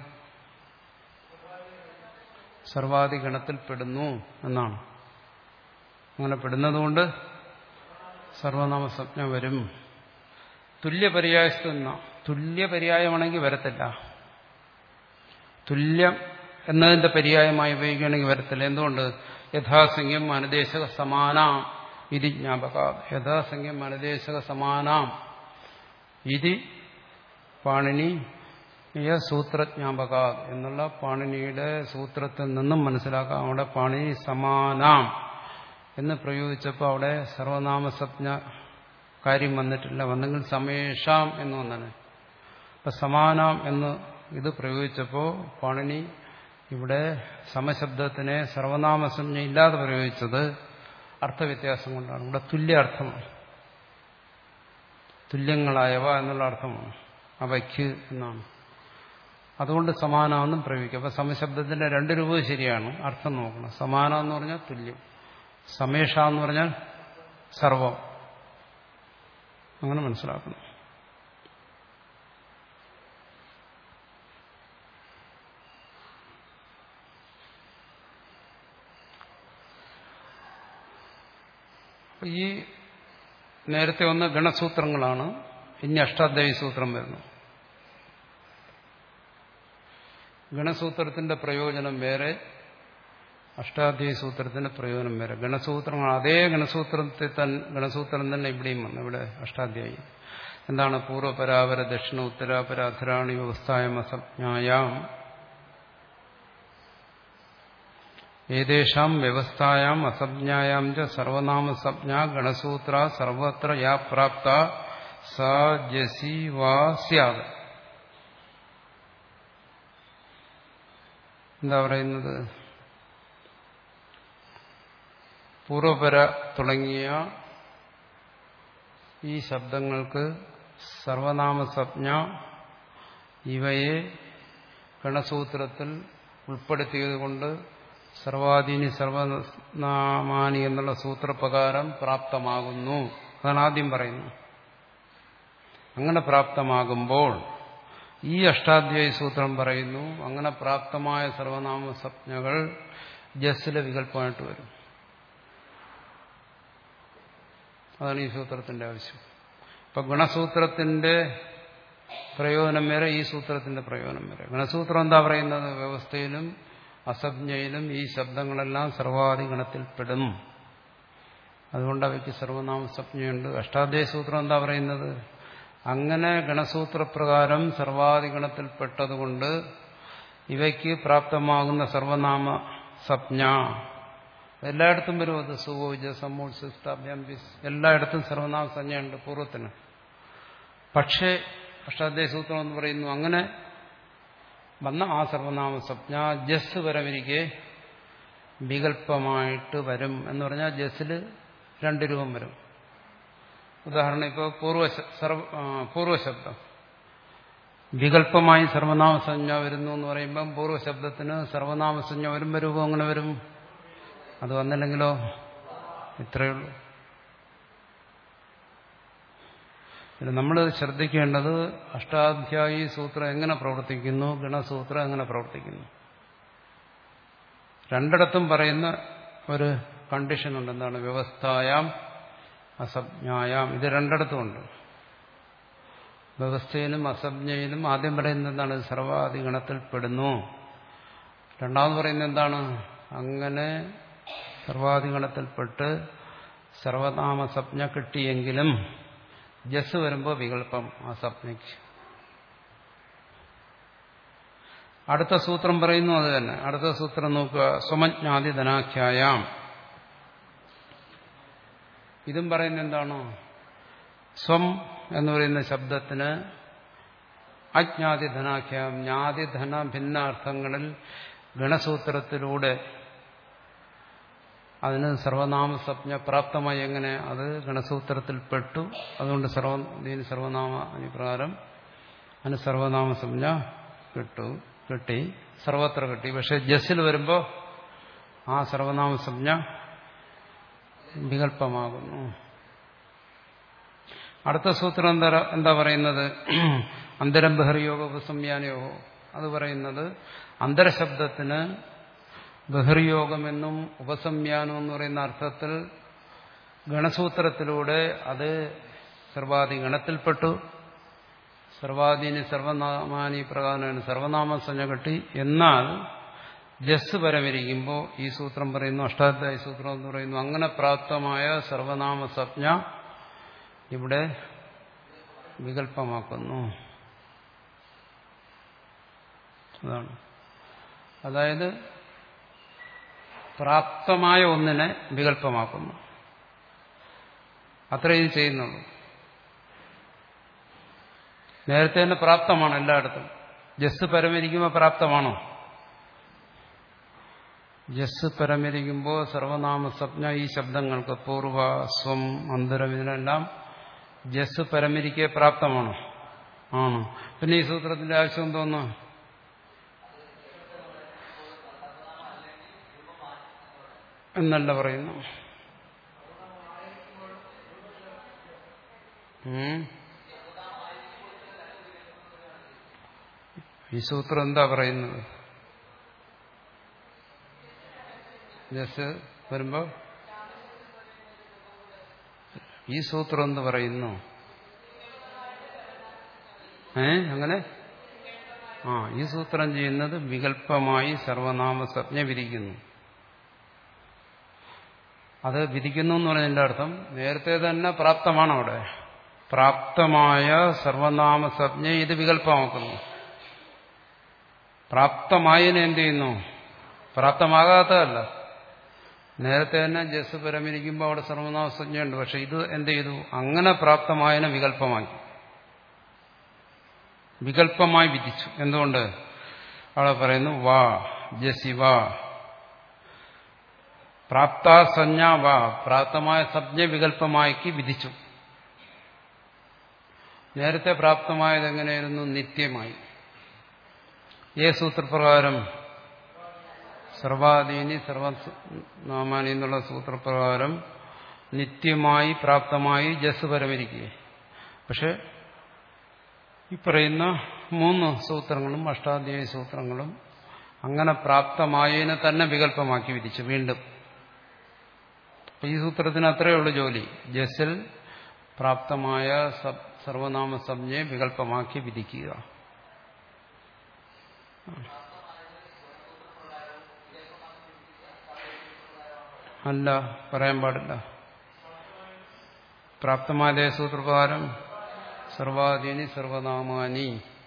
സർവാധി ഗണത്തിൽ പെടുന്നു എന്നാണ് അങ്ങനെ പെടുന്നതുകൊണ്ട് സർവനാമസജ്ഞ വരും തുല്യപര്യായസ്ഥ തുല്യപര്യായമാണെങ്കിൽ വരത്തില്ല തുല്യം എന്നതിന്റെ പര്യായമായി ഉപയോഗിക്കുകയാണെങ്കിൽ വരത്തില്ല എന്തുകൊണ്ട് യഥാസംഖ്യം അനുദേശക സമാനാം ഇതി ജ്ഞാപക യഥാസംഖ്യം അനുദേശക സമാനാം ഇതി പാണിനി സൂത്രജ്ഞാപക എന്നുള്ള പാണിനിയുടെ സൂത്രത്തിൽ നിന്നും മനസ്സിലാക്കാം അവിടെ പാണിനി സമാനാം എന്ന് പ്രയോഗിച്ചപ്പോൾ അവിടെ സർവനാമസജ്ഞ കാര്യം വന്നിട്ടില്ല വന്നെങ്കിൽ സമേഷാം എന്ന് വന്നത് അപ്പൊ സമാനാം എന്ന് ഇത് പ്രയോഗിച്ചപ്പോൾ പാണിനി ഇവിടെ സമശബ്ദത്തിനെ സർവനാമസംജ്ഞ ഇല്ലാതെ പ്രയോഗിച്ചത് അർത്ഥവ്യത്യാസം കൊണ്ടാണ് ഇവിടെ തുല്യ അർത്ഥമാണ് തുല്യങ്ങളായവ എന്നുള്ള അർത്ഥമാണ് അവയ്ക്ക് എന്നാണ് അതുകൊണ്ട് സമാനമെന്നും പ്രയോഗിക്കും അപ്പൊ സമശബ്ദത്തിന്റെ രണ്ട് രൂപവും ശരിയാണ് അർത്ഥം നോക്കണം സമാനം എന്ന് പറഞ്ഞാൽ തുല്യം സമേഷ എന്ന് പറഞ്ഞാൽ സർവം അങ്ങനെ മനസ്സിലാക്കണം അപ്പൊ ഈ നേരത്തെ ഒന്ന് ഗണസൂത്രങ്ങളാണ് ഇനി അഷ്ടാധ്യായി സൂത്രം വരുന്നു ഗണസൂത്രത്തിന്റെ പ്രയോജനം വേറെ അഷ്ടാധ്യായി സൂത്രത്തിന്റെ പ്രയോജനം വേറെ ഗണസൂത്രങ്ങൾ അതേ ഗണസൂത്രത്തിൽ തന്നെ ഗണസൂത്രം തന്നെ ഇവിടെയും വന്നു ഇവിടെ അഷ്ടാധ്യായി എന്താണ് പൂർവപരാപര ദക്ഷിണ ഉത്തരാപര അധരാണി വ്യവസ്ഥായം അസജ്ഞായാം ഏതേഷാം വ്യവസ്ഥായാം അസജ്ഞായാം ച സർവനാമസജ്ഞ ഗണസൂത്ര സർവത്ര യാ പ്രാപ്ത സ ജസി വാ സ്യാത് എന്താ പറയുന്നത് പൂർവപര തുടങ്ങിയ ഈ ശബ്ദങ്ങൾക്ക് സർവനാമസജ്ഞ ഇവയെ ഗണസൂത്രത്തിൽ ഉൾപ്പെടുത്തിയതുകൊണ്ട് സർവാധീനി സർവനാമാനി എന്നുള്ള സൂത്രപ്രകാരം പ്രാപ്തമാകുന്നു അതാണ് ആദ്യം പറയുന്നത് അങ്ങനെ പ്രാപ്തമാകുമ്പോൾ ഈ അഷ്ടാധ്യായ സൂത്രം പറയുന്നു അങ്ങനെ പ്രാപ്തമായ സർവനാമ സംജ്ഞകൾ ജസ്സിലെ വികല്പമായിട്ട് വരും അതാണ് ഈ സൂത്രത്തിന്റെ ആവശ്യം ഇപ്പൊ ഗുണസൂത്രത്തിന്റെ പ്രയോജനം വരെ ഈ സൂത്രത്തിന്റെ പ്രയോജനം വരെ ഗണസൂത്രം എന്താ പറയുന്നത് വ്യവസ്ഥയിലും അസജ്ഞയിലും ഈ ശബ്ദങ്ങളെല്ലാം സർവാധി ഗണത്തിൽപ്പെടും അതുകൊണ്ട് അവയ്ക്ക് സർവനാമ സംജ്ഞയുണ്ട് അഷ്ടാധ്യായ സൂത്രം എന്താ പറയുന്നത് അങ്ങനെ ഗണസൂത്രപ്രകാരം സർവാധിഗണത്തിൽപ്പെട്ടതുകൊണ്ട് ഇവയ്ക്ക് പ്രാപ്തമാകുന്ന സർവനാമ സംജ്ഞ എല്ലായിടത്തും വരും അത് സുവോജ സമൂർസിസ്താഭ്യംബിസ് എല്ലായിടത്തും സർവനാമ സംജ്ഞയുണ്ട് പൂർവ്വത്തിന് പക്ഷേ അഷ്ടാധ്യായ സൂത്രം എന്ന് പറയുന്നു അങ്ങനെ വന്ന ആ സർവനാമ സംജ്ഞ ജസ് വരവിരിക്കെ വികല്പമായിട്ട് വരും എന്ന് പറഞ്ഞാൽ ജസ്സിൽ രണ്ട് രൂപം വരും ഉദാഹരണം ഇപ്പോൾ പൂർവ സർവ പൂർവശബ്ദം വികല്പമായി സർവനാമസഞ്ജ വരുന്നു എന്ന് പറയുമ്പം പൂർവ്വശബ്ദത്തിന് സർവനാമസഞ്ജ വരുമ്പോൾ രൂപം അങ്ങനെ വരും അത് വന്നില്ലെങ്കിലോ ഇത്രയേ ഉള്ളൂ പിന്നെ നമ്മൾ ശ്രദ്ധിക്കേണ്ടത് അഷ്ടാധ്യായി സൂത്രം എങ്ങനെ പ്രവർത്തിക്കുന്നു ഗണസൂത്രം എങ്ങനെ പ്രവർത്തിക്കുന്നു രണ്ടിടത്തും പറയുന്ന ഒരു കണ്ടീഷൻ ഉണ്ട് എന്താണ് വ്യവസ്ഥായാം അസജ്ഞായാം ഇത് രണ്ടിടത്തും ഉണ്ട് വ്യവസ്ഥയിലും അസജ്ഞയിലും ആദ്യം പറയുന്നത് എന്താണ് സർവാധിഗണത്തിൽപ്പെടുന്നു രണ്ടാമത് പറയുന്നത് എന്താണ് അങ്ങനെ സർവാധിഗണത്തിൽപ്പെട്ട് സർവനാമ സ്വപ്ന കിട്ടിയെങ്കിലും ജസ് വരുമ്പോൾ വികല്പം ആ സ്വപ്നയ്ക്ക് അടുത്ത സൂത്രം പറയുന്നു അത് തന്നെ അടുത്ത സൂത്രം നോക്കുക സ്വമജ്ഞാതി ധനാഖ്യായാം ഇതും പറയുന്നത് എന്താണോ സ്വം എന്ന് പറയുന്ന ശബ്ദത്തിന് അജ്ഞാതി ധനാഖ്യാം ജ്ഞാതി ധന ഭിന്ന അർത്ഥങ്ങളിൽ ഗണസൂത്രത്തിലൂടെ അതിന് സർവനാമ സ്വപ്ന പ്രാപ്തമായി എങ്ങനെ അത് ഗണസൂത്രത്തിൽ പെട്ടു അതുകൊണ്ട് സർവ ഇതിന് സർവനാമ പ്രകാരം അതിന് സർവനാമ സംജ്ഞ കിട്ടു കിട്ടി സർവത്ര കിട്ടി പക്ഷെ ജസ്സിൽ വരുമ്പോൾ ആ സർവനാമ സംജ്ഞ വികല്പമാകുന്നു അടുത്ത സൂത്രം എന്താ എന്താ പറയുന്നത് അന്തരം ബഹിർയോഗ ഉപസംയാനയോഗോ അത് പറയുന്നത് അന്തരശബ്ദത്തിന് ബഹിർയോഗമെന്നും ഉപസംയാനം എന്ന് പറയുന്ന അർത്ഥത്തിൽ ഗണസൂത്രത്തിലൂടെ അത് സർവാധി ഗണത്തിൽപ്പെട്ടു സർവാധീനി സർവനാമാനി പ്രകാരമാണ് സർവനാമസഞ്ജ കെട്ടി എന്നാൽ ജസ് പരമിരിക്കുമ്പോൾ ഈ സൂത്രം പറയുന്നു അഷ്ടാധ്യായ സൂത്രം എന്ന് പറയുന്നു അങ്ങനെ പ്രാപ്തമായ സർവനാമ സംജ്ഞ ഇവിടെ വികല്പമാക്കുന്നു അതാണ് അതായത് പ്രാപ്തമായ ഒന്നിനെ വികല്പമാക്കുന്നു അത്രേ ഇത് ചെയ്യുന്നുള്ളൂ നേരത്തെ തന്നെ പ്രാപ്തമാണ് എല്ലായിടത്തും ജസ് പരമിരിക്കുമ്പോൾ പ്രാപ്തമാണോ ജസ് പരമിരിക്കുമ്പോൾ സർവനാമ സ്വപ്ന ഈ ശബ്ദങ്ങൾക്ക് പൂർവ സ്വം അന്തരം ഇതിനെല്ലാം ജസ് പരമിരിക്കെ പ്രാപ്തമാണോ ആണോ പിന്നെ ഈ സൂത്രത്തിന്റെ ആവശ്യം എന്തോന്നു എന്നല്ല പറയുന്നു ഈ സൂത്രം എന്താ പറയുന്നത് ജസ് വരുമ്പോ ഈ സൂത്രം എന്ത് പറയുന്നു ഏ അങ്ങനെ ആ ഈ സൂത്രം ചെയ്യുന്നത് വികല്പമായി സർവനാമ സംജ്ഞ വിധിക്കുന്നു അത് വിധിക്കുന്നു എന്ന് പറഞ്ഞതിന്റെ അർത്ഥം നേരത്തെ തന്നെ പ്രാപ്തമാണ് അവിടെ പ്രാപ്തമായ സർവനാമ സംജ്ഞ ഇത് വികല്പമാക്കുന്നു പ്രാപ്തമായതിനെ എന്ത് ചെയ്യുന്നു പ്രാപ്തമാകാത്തതല്ല നേരത്തെ തന്നെ ജസ് പരമിരിക്കുമ്പോൾ അവിടെ സർവനാമ സംജ്ഞയുണ്ട് പക്ഷെ ഇത് എന്ത് ചെയ്തു അങ്ങനെ പ്രാപ്തമായതിനെ വികല്പമാക്കി വികല്പമായി വിധിച്ചു എന്തുകൊണ്ട് അവിടെ പറയുന്നു വാ ജസി വാ പ്രാപ്താസഞ്ജ വാ പ്രാപ്തമായ സംജ്ഞ വികല്പമാക്കി വിധിച്ചു നേരത്തെ പ്രാപ്തമായത് എങ്ങനെയായിരുന്നു നിത്യമായി ഏ സൂത്രപ്രകാരം സർവാധീനി സർവനാമാനി എന്നുള്ള സൂത്രപ്രകാരം നിത്യമായി പ്രാപ്തമായി ജസ് പരമിരിക്കുക പക്ഷെ ഈ പറയുന്ന മൂന്ന് സൂത്രങ്ങളും അഷ്ടാധ്യായ സൂത്രങ്ങളും അങ്ങനെ പ്രാപ്തമായതിനെ തന്നെ വികല്പമാക്കി വിധിച്ചു വീണ്ടും ഈ സൂത്രത്തിന് അത്രയേ ഉള്ളൂ ജോലി ജസിൽ പ്രാപ്തമായ സർവനാമ സംജ്ഞയെ വികല്പമാക്കി വിധിക്കുക അല്ല പറയാൻ പാടില്ല പ്രാപ്തമായ സൂത്രപ്രകാരം സർവാധീനി സർവനാമാനി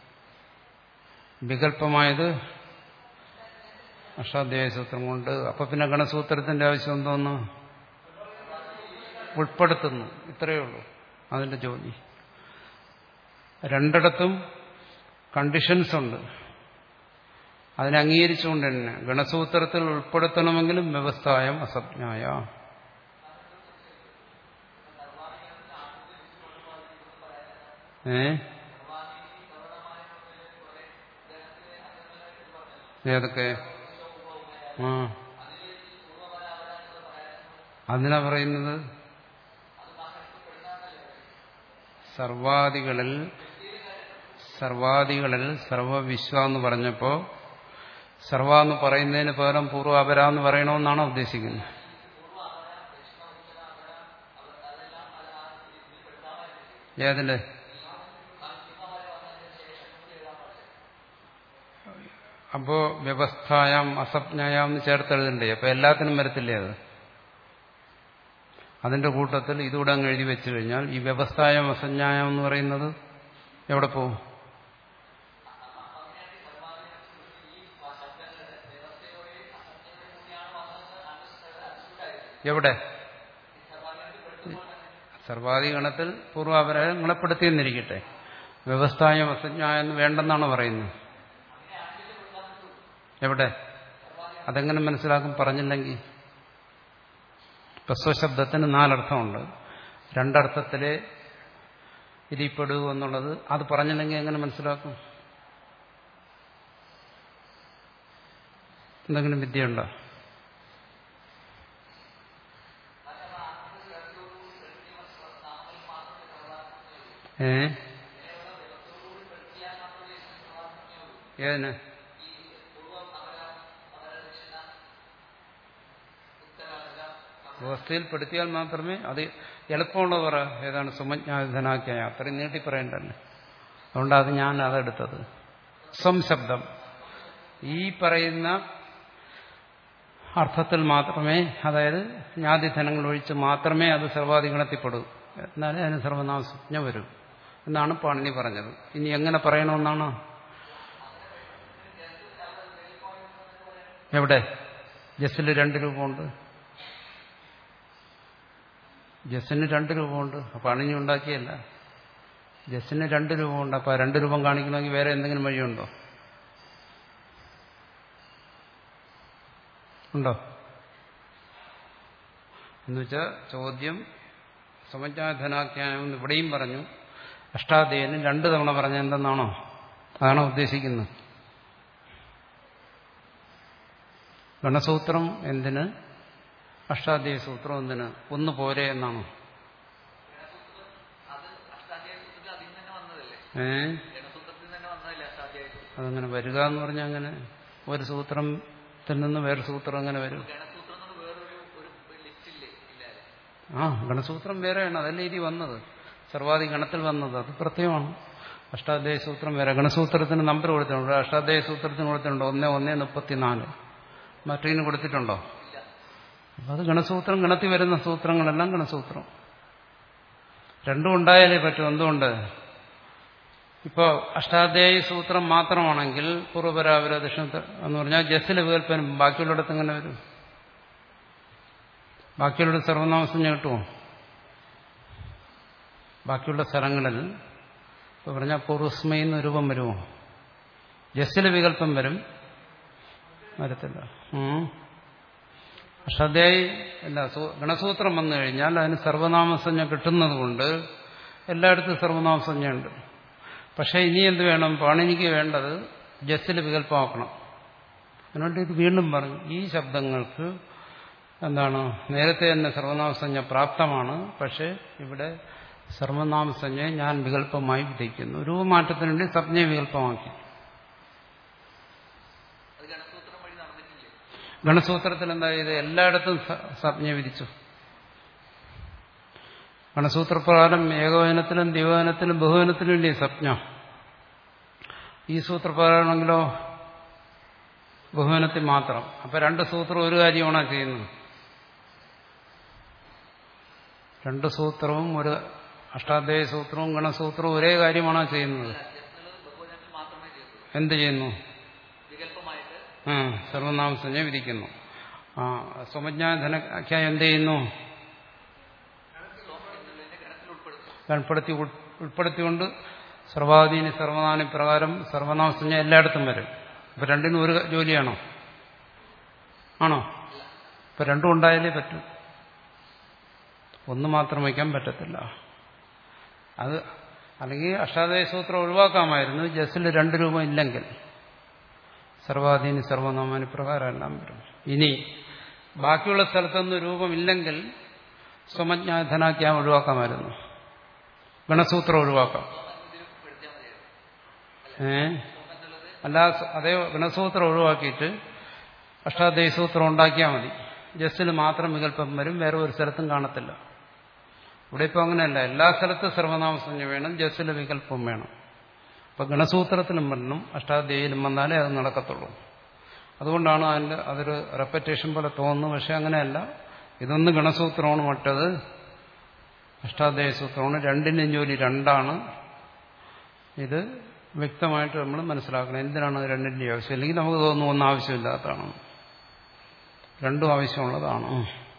വികല്പമായത് അഷ്ടാധ്യായ സൂത്രം കൊണ്ട് അപ്പൊ പിന്നെ ഗണസൂത്രത്തിന്റെ ആവശ്യം എന്തോന്ന് ഉൾപ്പെടുത്തുന്നു ഇത്രയേ ഉള്ളൂ അതിന്റെ ജോലി രണ്ടിടത്തും കണ്ടീഷൻസ് ഉണ്ട് അതിനെ അംഗീകരിച്ചുകൊണ്ട് തന്നെ ഗണസൂത്രത്തിൽ ഉൾപ്പെടുത്തണമെങ്കിലും വ്യവസ്ഥായം അസജ്ഞായ ഏ ഏതൊക്കെ ആ അതിനാ പറയുന്നത് സർവാദികളിൽ സർവാദികളിൽ സർവവിശ്വ എന്ന് പറഞ്ഞപ്പോ സർവ എന്ന് പറയുന്നതിന് പകരം പൂർവാപര എന്ന് പറയണമെന്നാണോ ഉദ്ദേശിക്കുന്നത് ഏതില് അപ്പോ വ്യവസ്ഥായാം അസപ്ഞായാം എന്ന് ചേർത്തെഴുതണ്ടേ അപ്പൊ എല്ലാത്തിനും വരത്തില്ലേ അത് അതിന്റെ കൂട്ടത്തിൽ ഇതുകൂടെ അങ്ങ് എഴുതി വെച്ചു കഴിഞ്ഞാൽ ഈ വ്യവസ്ഥായം അസഞ്ജായം എന്ന് പറയുന്നത് എവിടെ പോവും എവിടെ സർവാധികണത്തിൽ പൂർവാപരങ്ങളെ പെടുത്തിയെന്നിരിക്കട്ടെ വ്യവസ്ഥായം അസഞ്ജായെന്ന് വേണ്ടെന്നാണ് പറയുന്നത് എവിടെ അതെങ്ങനെ മനസ്സിലാക്കും പറഞ്ഞില്ലെങ്കിൽ ഹ്രസ്വശബ്ദത്തിന് നാലർത്ഥമുണ്ട് രണ്ടർത്ഥത്തിലെ ഇരിപ്പെടൂ എന്നുള്ളത് അത് പറഞ്ഞില്ലെങ്കിൽ എങ്ങനെ മനസ്സിലാക്കും എന്തെങ്കിലും വിദ്യയുണ്ടോ ഏ ഏതിന് വ്യവസ്ഥയിൽപ്പെടുത്തിയാൽ മാത്രമേ അത് എളുപ്പമുള്ളത് പറ ഏതാണ് സുമജ്ഞാധനാക്കിയ അത്രയും നീട്ടി പറയണ്ടല്ലേ അതുകൊണ്ട് അത് ഞാൻ അതെടുത്തത് സംശബ്ദം ഈ പറയുന്ന അർത്ഥത്തിൽ മാത്രമേ അതായത് ജ്ഞാതിധനങ്ങൾ ഒഴിച്ച് മാത്രമേ അത് സർവാധിഗണത്തിൽപ്പെടൂ എന്നാലേ അതിന് സർവനാമസജ്ഞ വരൂ എന്നാണ് പാണിനി പറഞ്ഞത് ഇനി എങ്ങനെ പറയണമെന്നാണ് എവിടെ ജസ്സിൽ രണ്ട് രൂപമുണ്ട് ജസ്സിന് രണ്ട് രൂപമുണ്ട് അപ്പൊ അണിഞ്ഞു ഉണ്ടാക്കിയല്ല ജസ്സിന് രണ്ട് രൂപമുണ്ട് അപ്പൊ ആ രണ്ട് രൂപം കാണിക്കണമെങ്കിൽ വേറെ എന്തെങ്കിലും വഴിയുണ്ടോ ഉണ്ടോ എന്നുവെച്ചാൽ ചോദ്യം സമജ്ഞാധനാഖ്യാനം ഇവിടെയും പറഞ്ഞു അഷ്ടാധ്യായനും രണ്ടു തവണ പറഞ്ഞ എന്തെന്നാണോ അതാണോ ഉദ്ദേശിക്കുന്നത് ഗണസൂത്രം എന്തിന് അഷ്ടാധ്യായ സൂത്രം എന്തിന് ഒന്ന് പോരെ എന്നാണോ അത് അഷ്ടാധ്യായ സൂത്രത്തിൽ അതിൽ നിന്ന് തന്നെ വന്നതല്ലേ ഏ ഗണസൂത്രത്തിൽ നിന്ന് തന്നെ വന്നതല്ലേ അഷ്ടാധ്യായ സൂത്രം അതങ്ങനെ വരിക എന്ന് പറഞ്ഞാൽ അങ്ങനെ ഒരു സൂത്രത്തിൽ നിന്ന് വേറെ സൂത്രം അങ്ങനെ വരും ഗണസൂത്രം എന്ന് വേറൊരു ഒരു ലിസ്റ്റ് ഇല്ലേ ഇല്ലാല്ലേ ആ ഗണസൂത്രം വേറെയാണ് അതല്ലേ ഇതി വന്നത് സർവാധി ഗണത്തിൽ വന്നത് അത് പ്രത്യേകമാണ് അഷ്ടാധ്യായ സൂത്രം വേറെ ഗണസൂത്രത്തിന് നമ്പർ കൊടുത്തിട്ടുണ്ട് അഷ്ടാധ്യായ സൂത്രത്തിന് കൊടുത്തിട്ടുണ്ട് ഒന്ന് ഒന്ന് മുപ്പത്തിനാല് മറ്റേതിന് കൊടുത്തിട്ടുണ്ടോ അപ്പൊ അത് ഗണസൂത്രം ഗണത്തിൽ വരുന്ന സൂത്രങ്ങളെല്ലാം ഗണസൂത്രം രണ്ടും ഉണ്ടായാലേ പറ്റും എന്തുകൊണ്ട് ഇപ്പോൾ അഷ്ടാധ്യായി സൂത്രം മാത്രമാണെങ്കിൽ പൂർവപരാപര ദക്ഷിണ എന്ന് പറഞ്ഞാൽ ജസ്സിലെ വികല്പനം ബാക്കിയുള്ളിടത്ത് എങ്ങനെ വരും ബാക്കിയുള്ള സർവനാമസഞ്ജ കിട്ടുമോ ബാക്കിയുള്ള സ്ഥലങ്ങളിൽ ഇപ്പോൾ പറഞ്ഞാൽ പൂർവസ്മയെന്ന് രൂപം വരുമോ ജസ്സിലെ വികല്പം വരും വരത്തില്ല ഉം. അഷ്ടാധ്യായി അല്ല സൂ- ഗണസൂത്രം വന്നു കഴിഞ്ഞാൽ അതിന് സർവനാമസഞ്ജ കിട്ടുന്നത് കൊണ്ട് എല്ലായിടത്തും സർവനാമസഞ്ജയുണ്ട് പക്ഷേ ഇനി എന്ത് വേണം പാണിനിക്ക് വേണ്ടത് ജസ്സിൽ വികല്പമാക്കണം അതുകൊണ്ട് ഇത് വീണ്ടും പറഞ്ഞു ഈ ശബ്ദങ്ങൾക്ക് എന്താണ് നേരത്തെ തന്നെ സർവനാമസഞ്ജ പ്രാപ്തമാണ് പക്ഷേ ഇവിടെ സർവനാമസഞ്ജയെ ഞാൻ വികല്പമായി വിധിക്കുന്നു രൂപമാറ്റത്തിന് വേണ്ടി സംജ്ഞയെ വികല്പമാക്കി അത് ഗണസൂത്രം വഴി നടന്നിട്ടില്ലേ ഗണസൂത്രത്തിൽ എന്താ ചെയ്ത് എല്ലായിടത്തും സ- സംജ്ഞ വിധിച്ചു ഗണസൂത്രപ്രകാരം ഏകവചനത്തിലും ദിവചനത്തിലും ബഹുവചനത്തിലും ഇല്ലേ സംജ്ഞ ഈ സൂത്രപ്രകാരമാണെങ്കിലോ ബഹുവനത്തിൽ മാത്രം അപ്പൊ രണ്ട് സൂത്രം ഒരു കാര്യമാണോ ചെയ്യുന്നത് രണ്ട് സൂത്രവും ഒരു അഷ്ടാധ്യായ സൂത്രവും ഗണസൂത്രവും ഒരേ കാര്യമാണോ ചെയ്യുന്നത് എന്നുള്ളത് ബഹുവചനത്തിൽ മാത്രമേ ചെയ്തുള്ളൂ എന്ത് ചെയ്യുന്നു വികല്പമായിട്ട് ആ സർവനാമസഞ്ജ വിധിക്കുന്നു ആ സ്വമജ്ഞാധനാഖ്യായം എന്ത് ചെയ്യുന്നു സ്വം എന്നുള്ളതിനെ ഗണത്തിൽ ഉൾപ്പെടുത്തും ഉൾപ്പെടുത്തി ഉൾപ്പെടുത്തിക്കൊണ്ട് സർവാധീന സർവനാമി പ്രകാരം സർവനാമസഞ്ജ എല്ലായിടത്തും വരും ഇപ്പൊ രണ്ടിനും ഒരു ജോലിയാണോ ആണോ ഇപ്പൊ രണ്ടും ഉണ്ടായാലേ പറ്റൂ ഒന്ന് മാത്രം വയ്ക്കാൻ പറ്റത്തില്ല അത് അല്ലെങ്കിൽ അഷ്ടാദയ സൂത്രം ഒഴിവാക്കാമായിരുന്നു ജസ്സിൽ രണ്ട് രൂപം ഇല്ലെങ്കിൽ സർവാധീന സർവനാമാനി പ്രകാരം എല്ലാം വരും ഇനി ബാക്കിയുള്ള സ്ഥലത്തൊന്നും രൂപമില്ലെങ്കിൽ സ്വമജ്ഞാധനാഖ്യാം ഒഴിവാക്കാമായിരുന്നു ഗണസൂത്രം ഒഴിവാക്കാം ഇതിൽ പെടുത്തിയാൽ മതിയായിരുന്നു ഏ സ്വം എന്നുള്ളത് അല്ല അതേ ഗണസൂത്രം ഒഴിവാക്കിയിട്ട് അഷ്ടാധ്യായ സൂത്രം ഉണ്ടാക്കിയാൽ മതി ജസ്സിൽ മാത്രം വികല്പം വരും വേറെ ഒരു സ്ഥലത്തും കാണത്തില്ല ഇവിടെ ഇപ്പോൾ അങ്ങനെയല്ല എല്ലാ സ്ഥലത്തും സർവനാമസഞ്ജ വേണം ജസ്സിൽ വികല്പം വേണം അപ്പൊ ഗണസൂത്രത്തിലും വരണം അഷ്ടാധ്യായിലും വന്നാലേ അത് നടക്കത്തുള്ളൂ അതുകൊണ്ടാണ് അതിന്റെ അതൊരു റെപ്പറ്റേഷൻ പോലെ തോന്നുന്നു പക്ഷെ അങ്ങനെയല്ല ഇതൊന്ന് ഗണസൂത്രമാണ് മറ്റത് അഷ്ടാധ്യായ സൂത്രമാണ് രണ്ടിനും ജോലി രണ്ടാണ് ഇത് വ്യക്തമായിട്ട് നമ്മൾ മനസ്സിലാക്കണം എന്തിനാണ് അത് രണ്ടിന്റെ ആവശ്യം അല്ലെങ്കിൽ നമുക്ക് തോന്നുന്നു ഒന്നും ആവശ്യമില്ലാത്തതാണ് രണ്ടും ആവശ്യമുള്ളതാണ്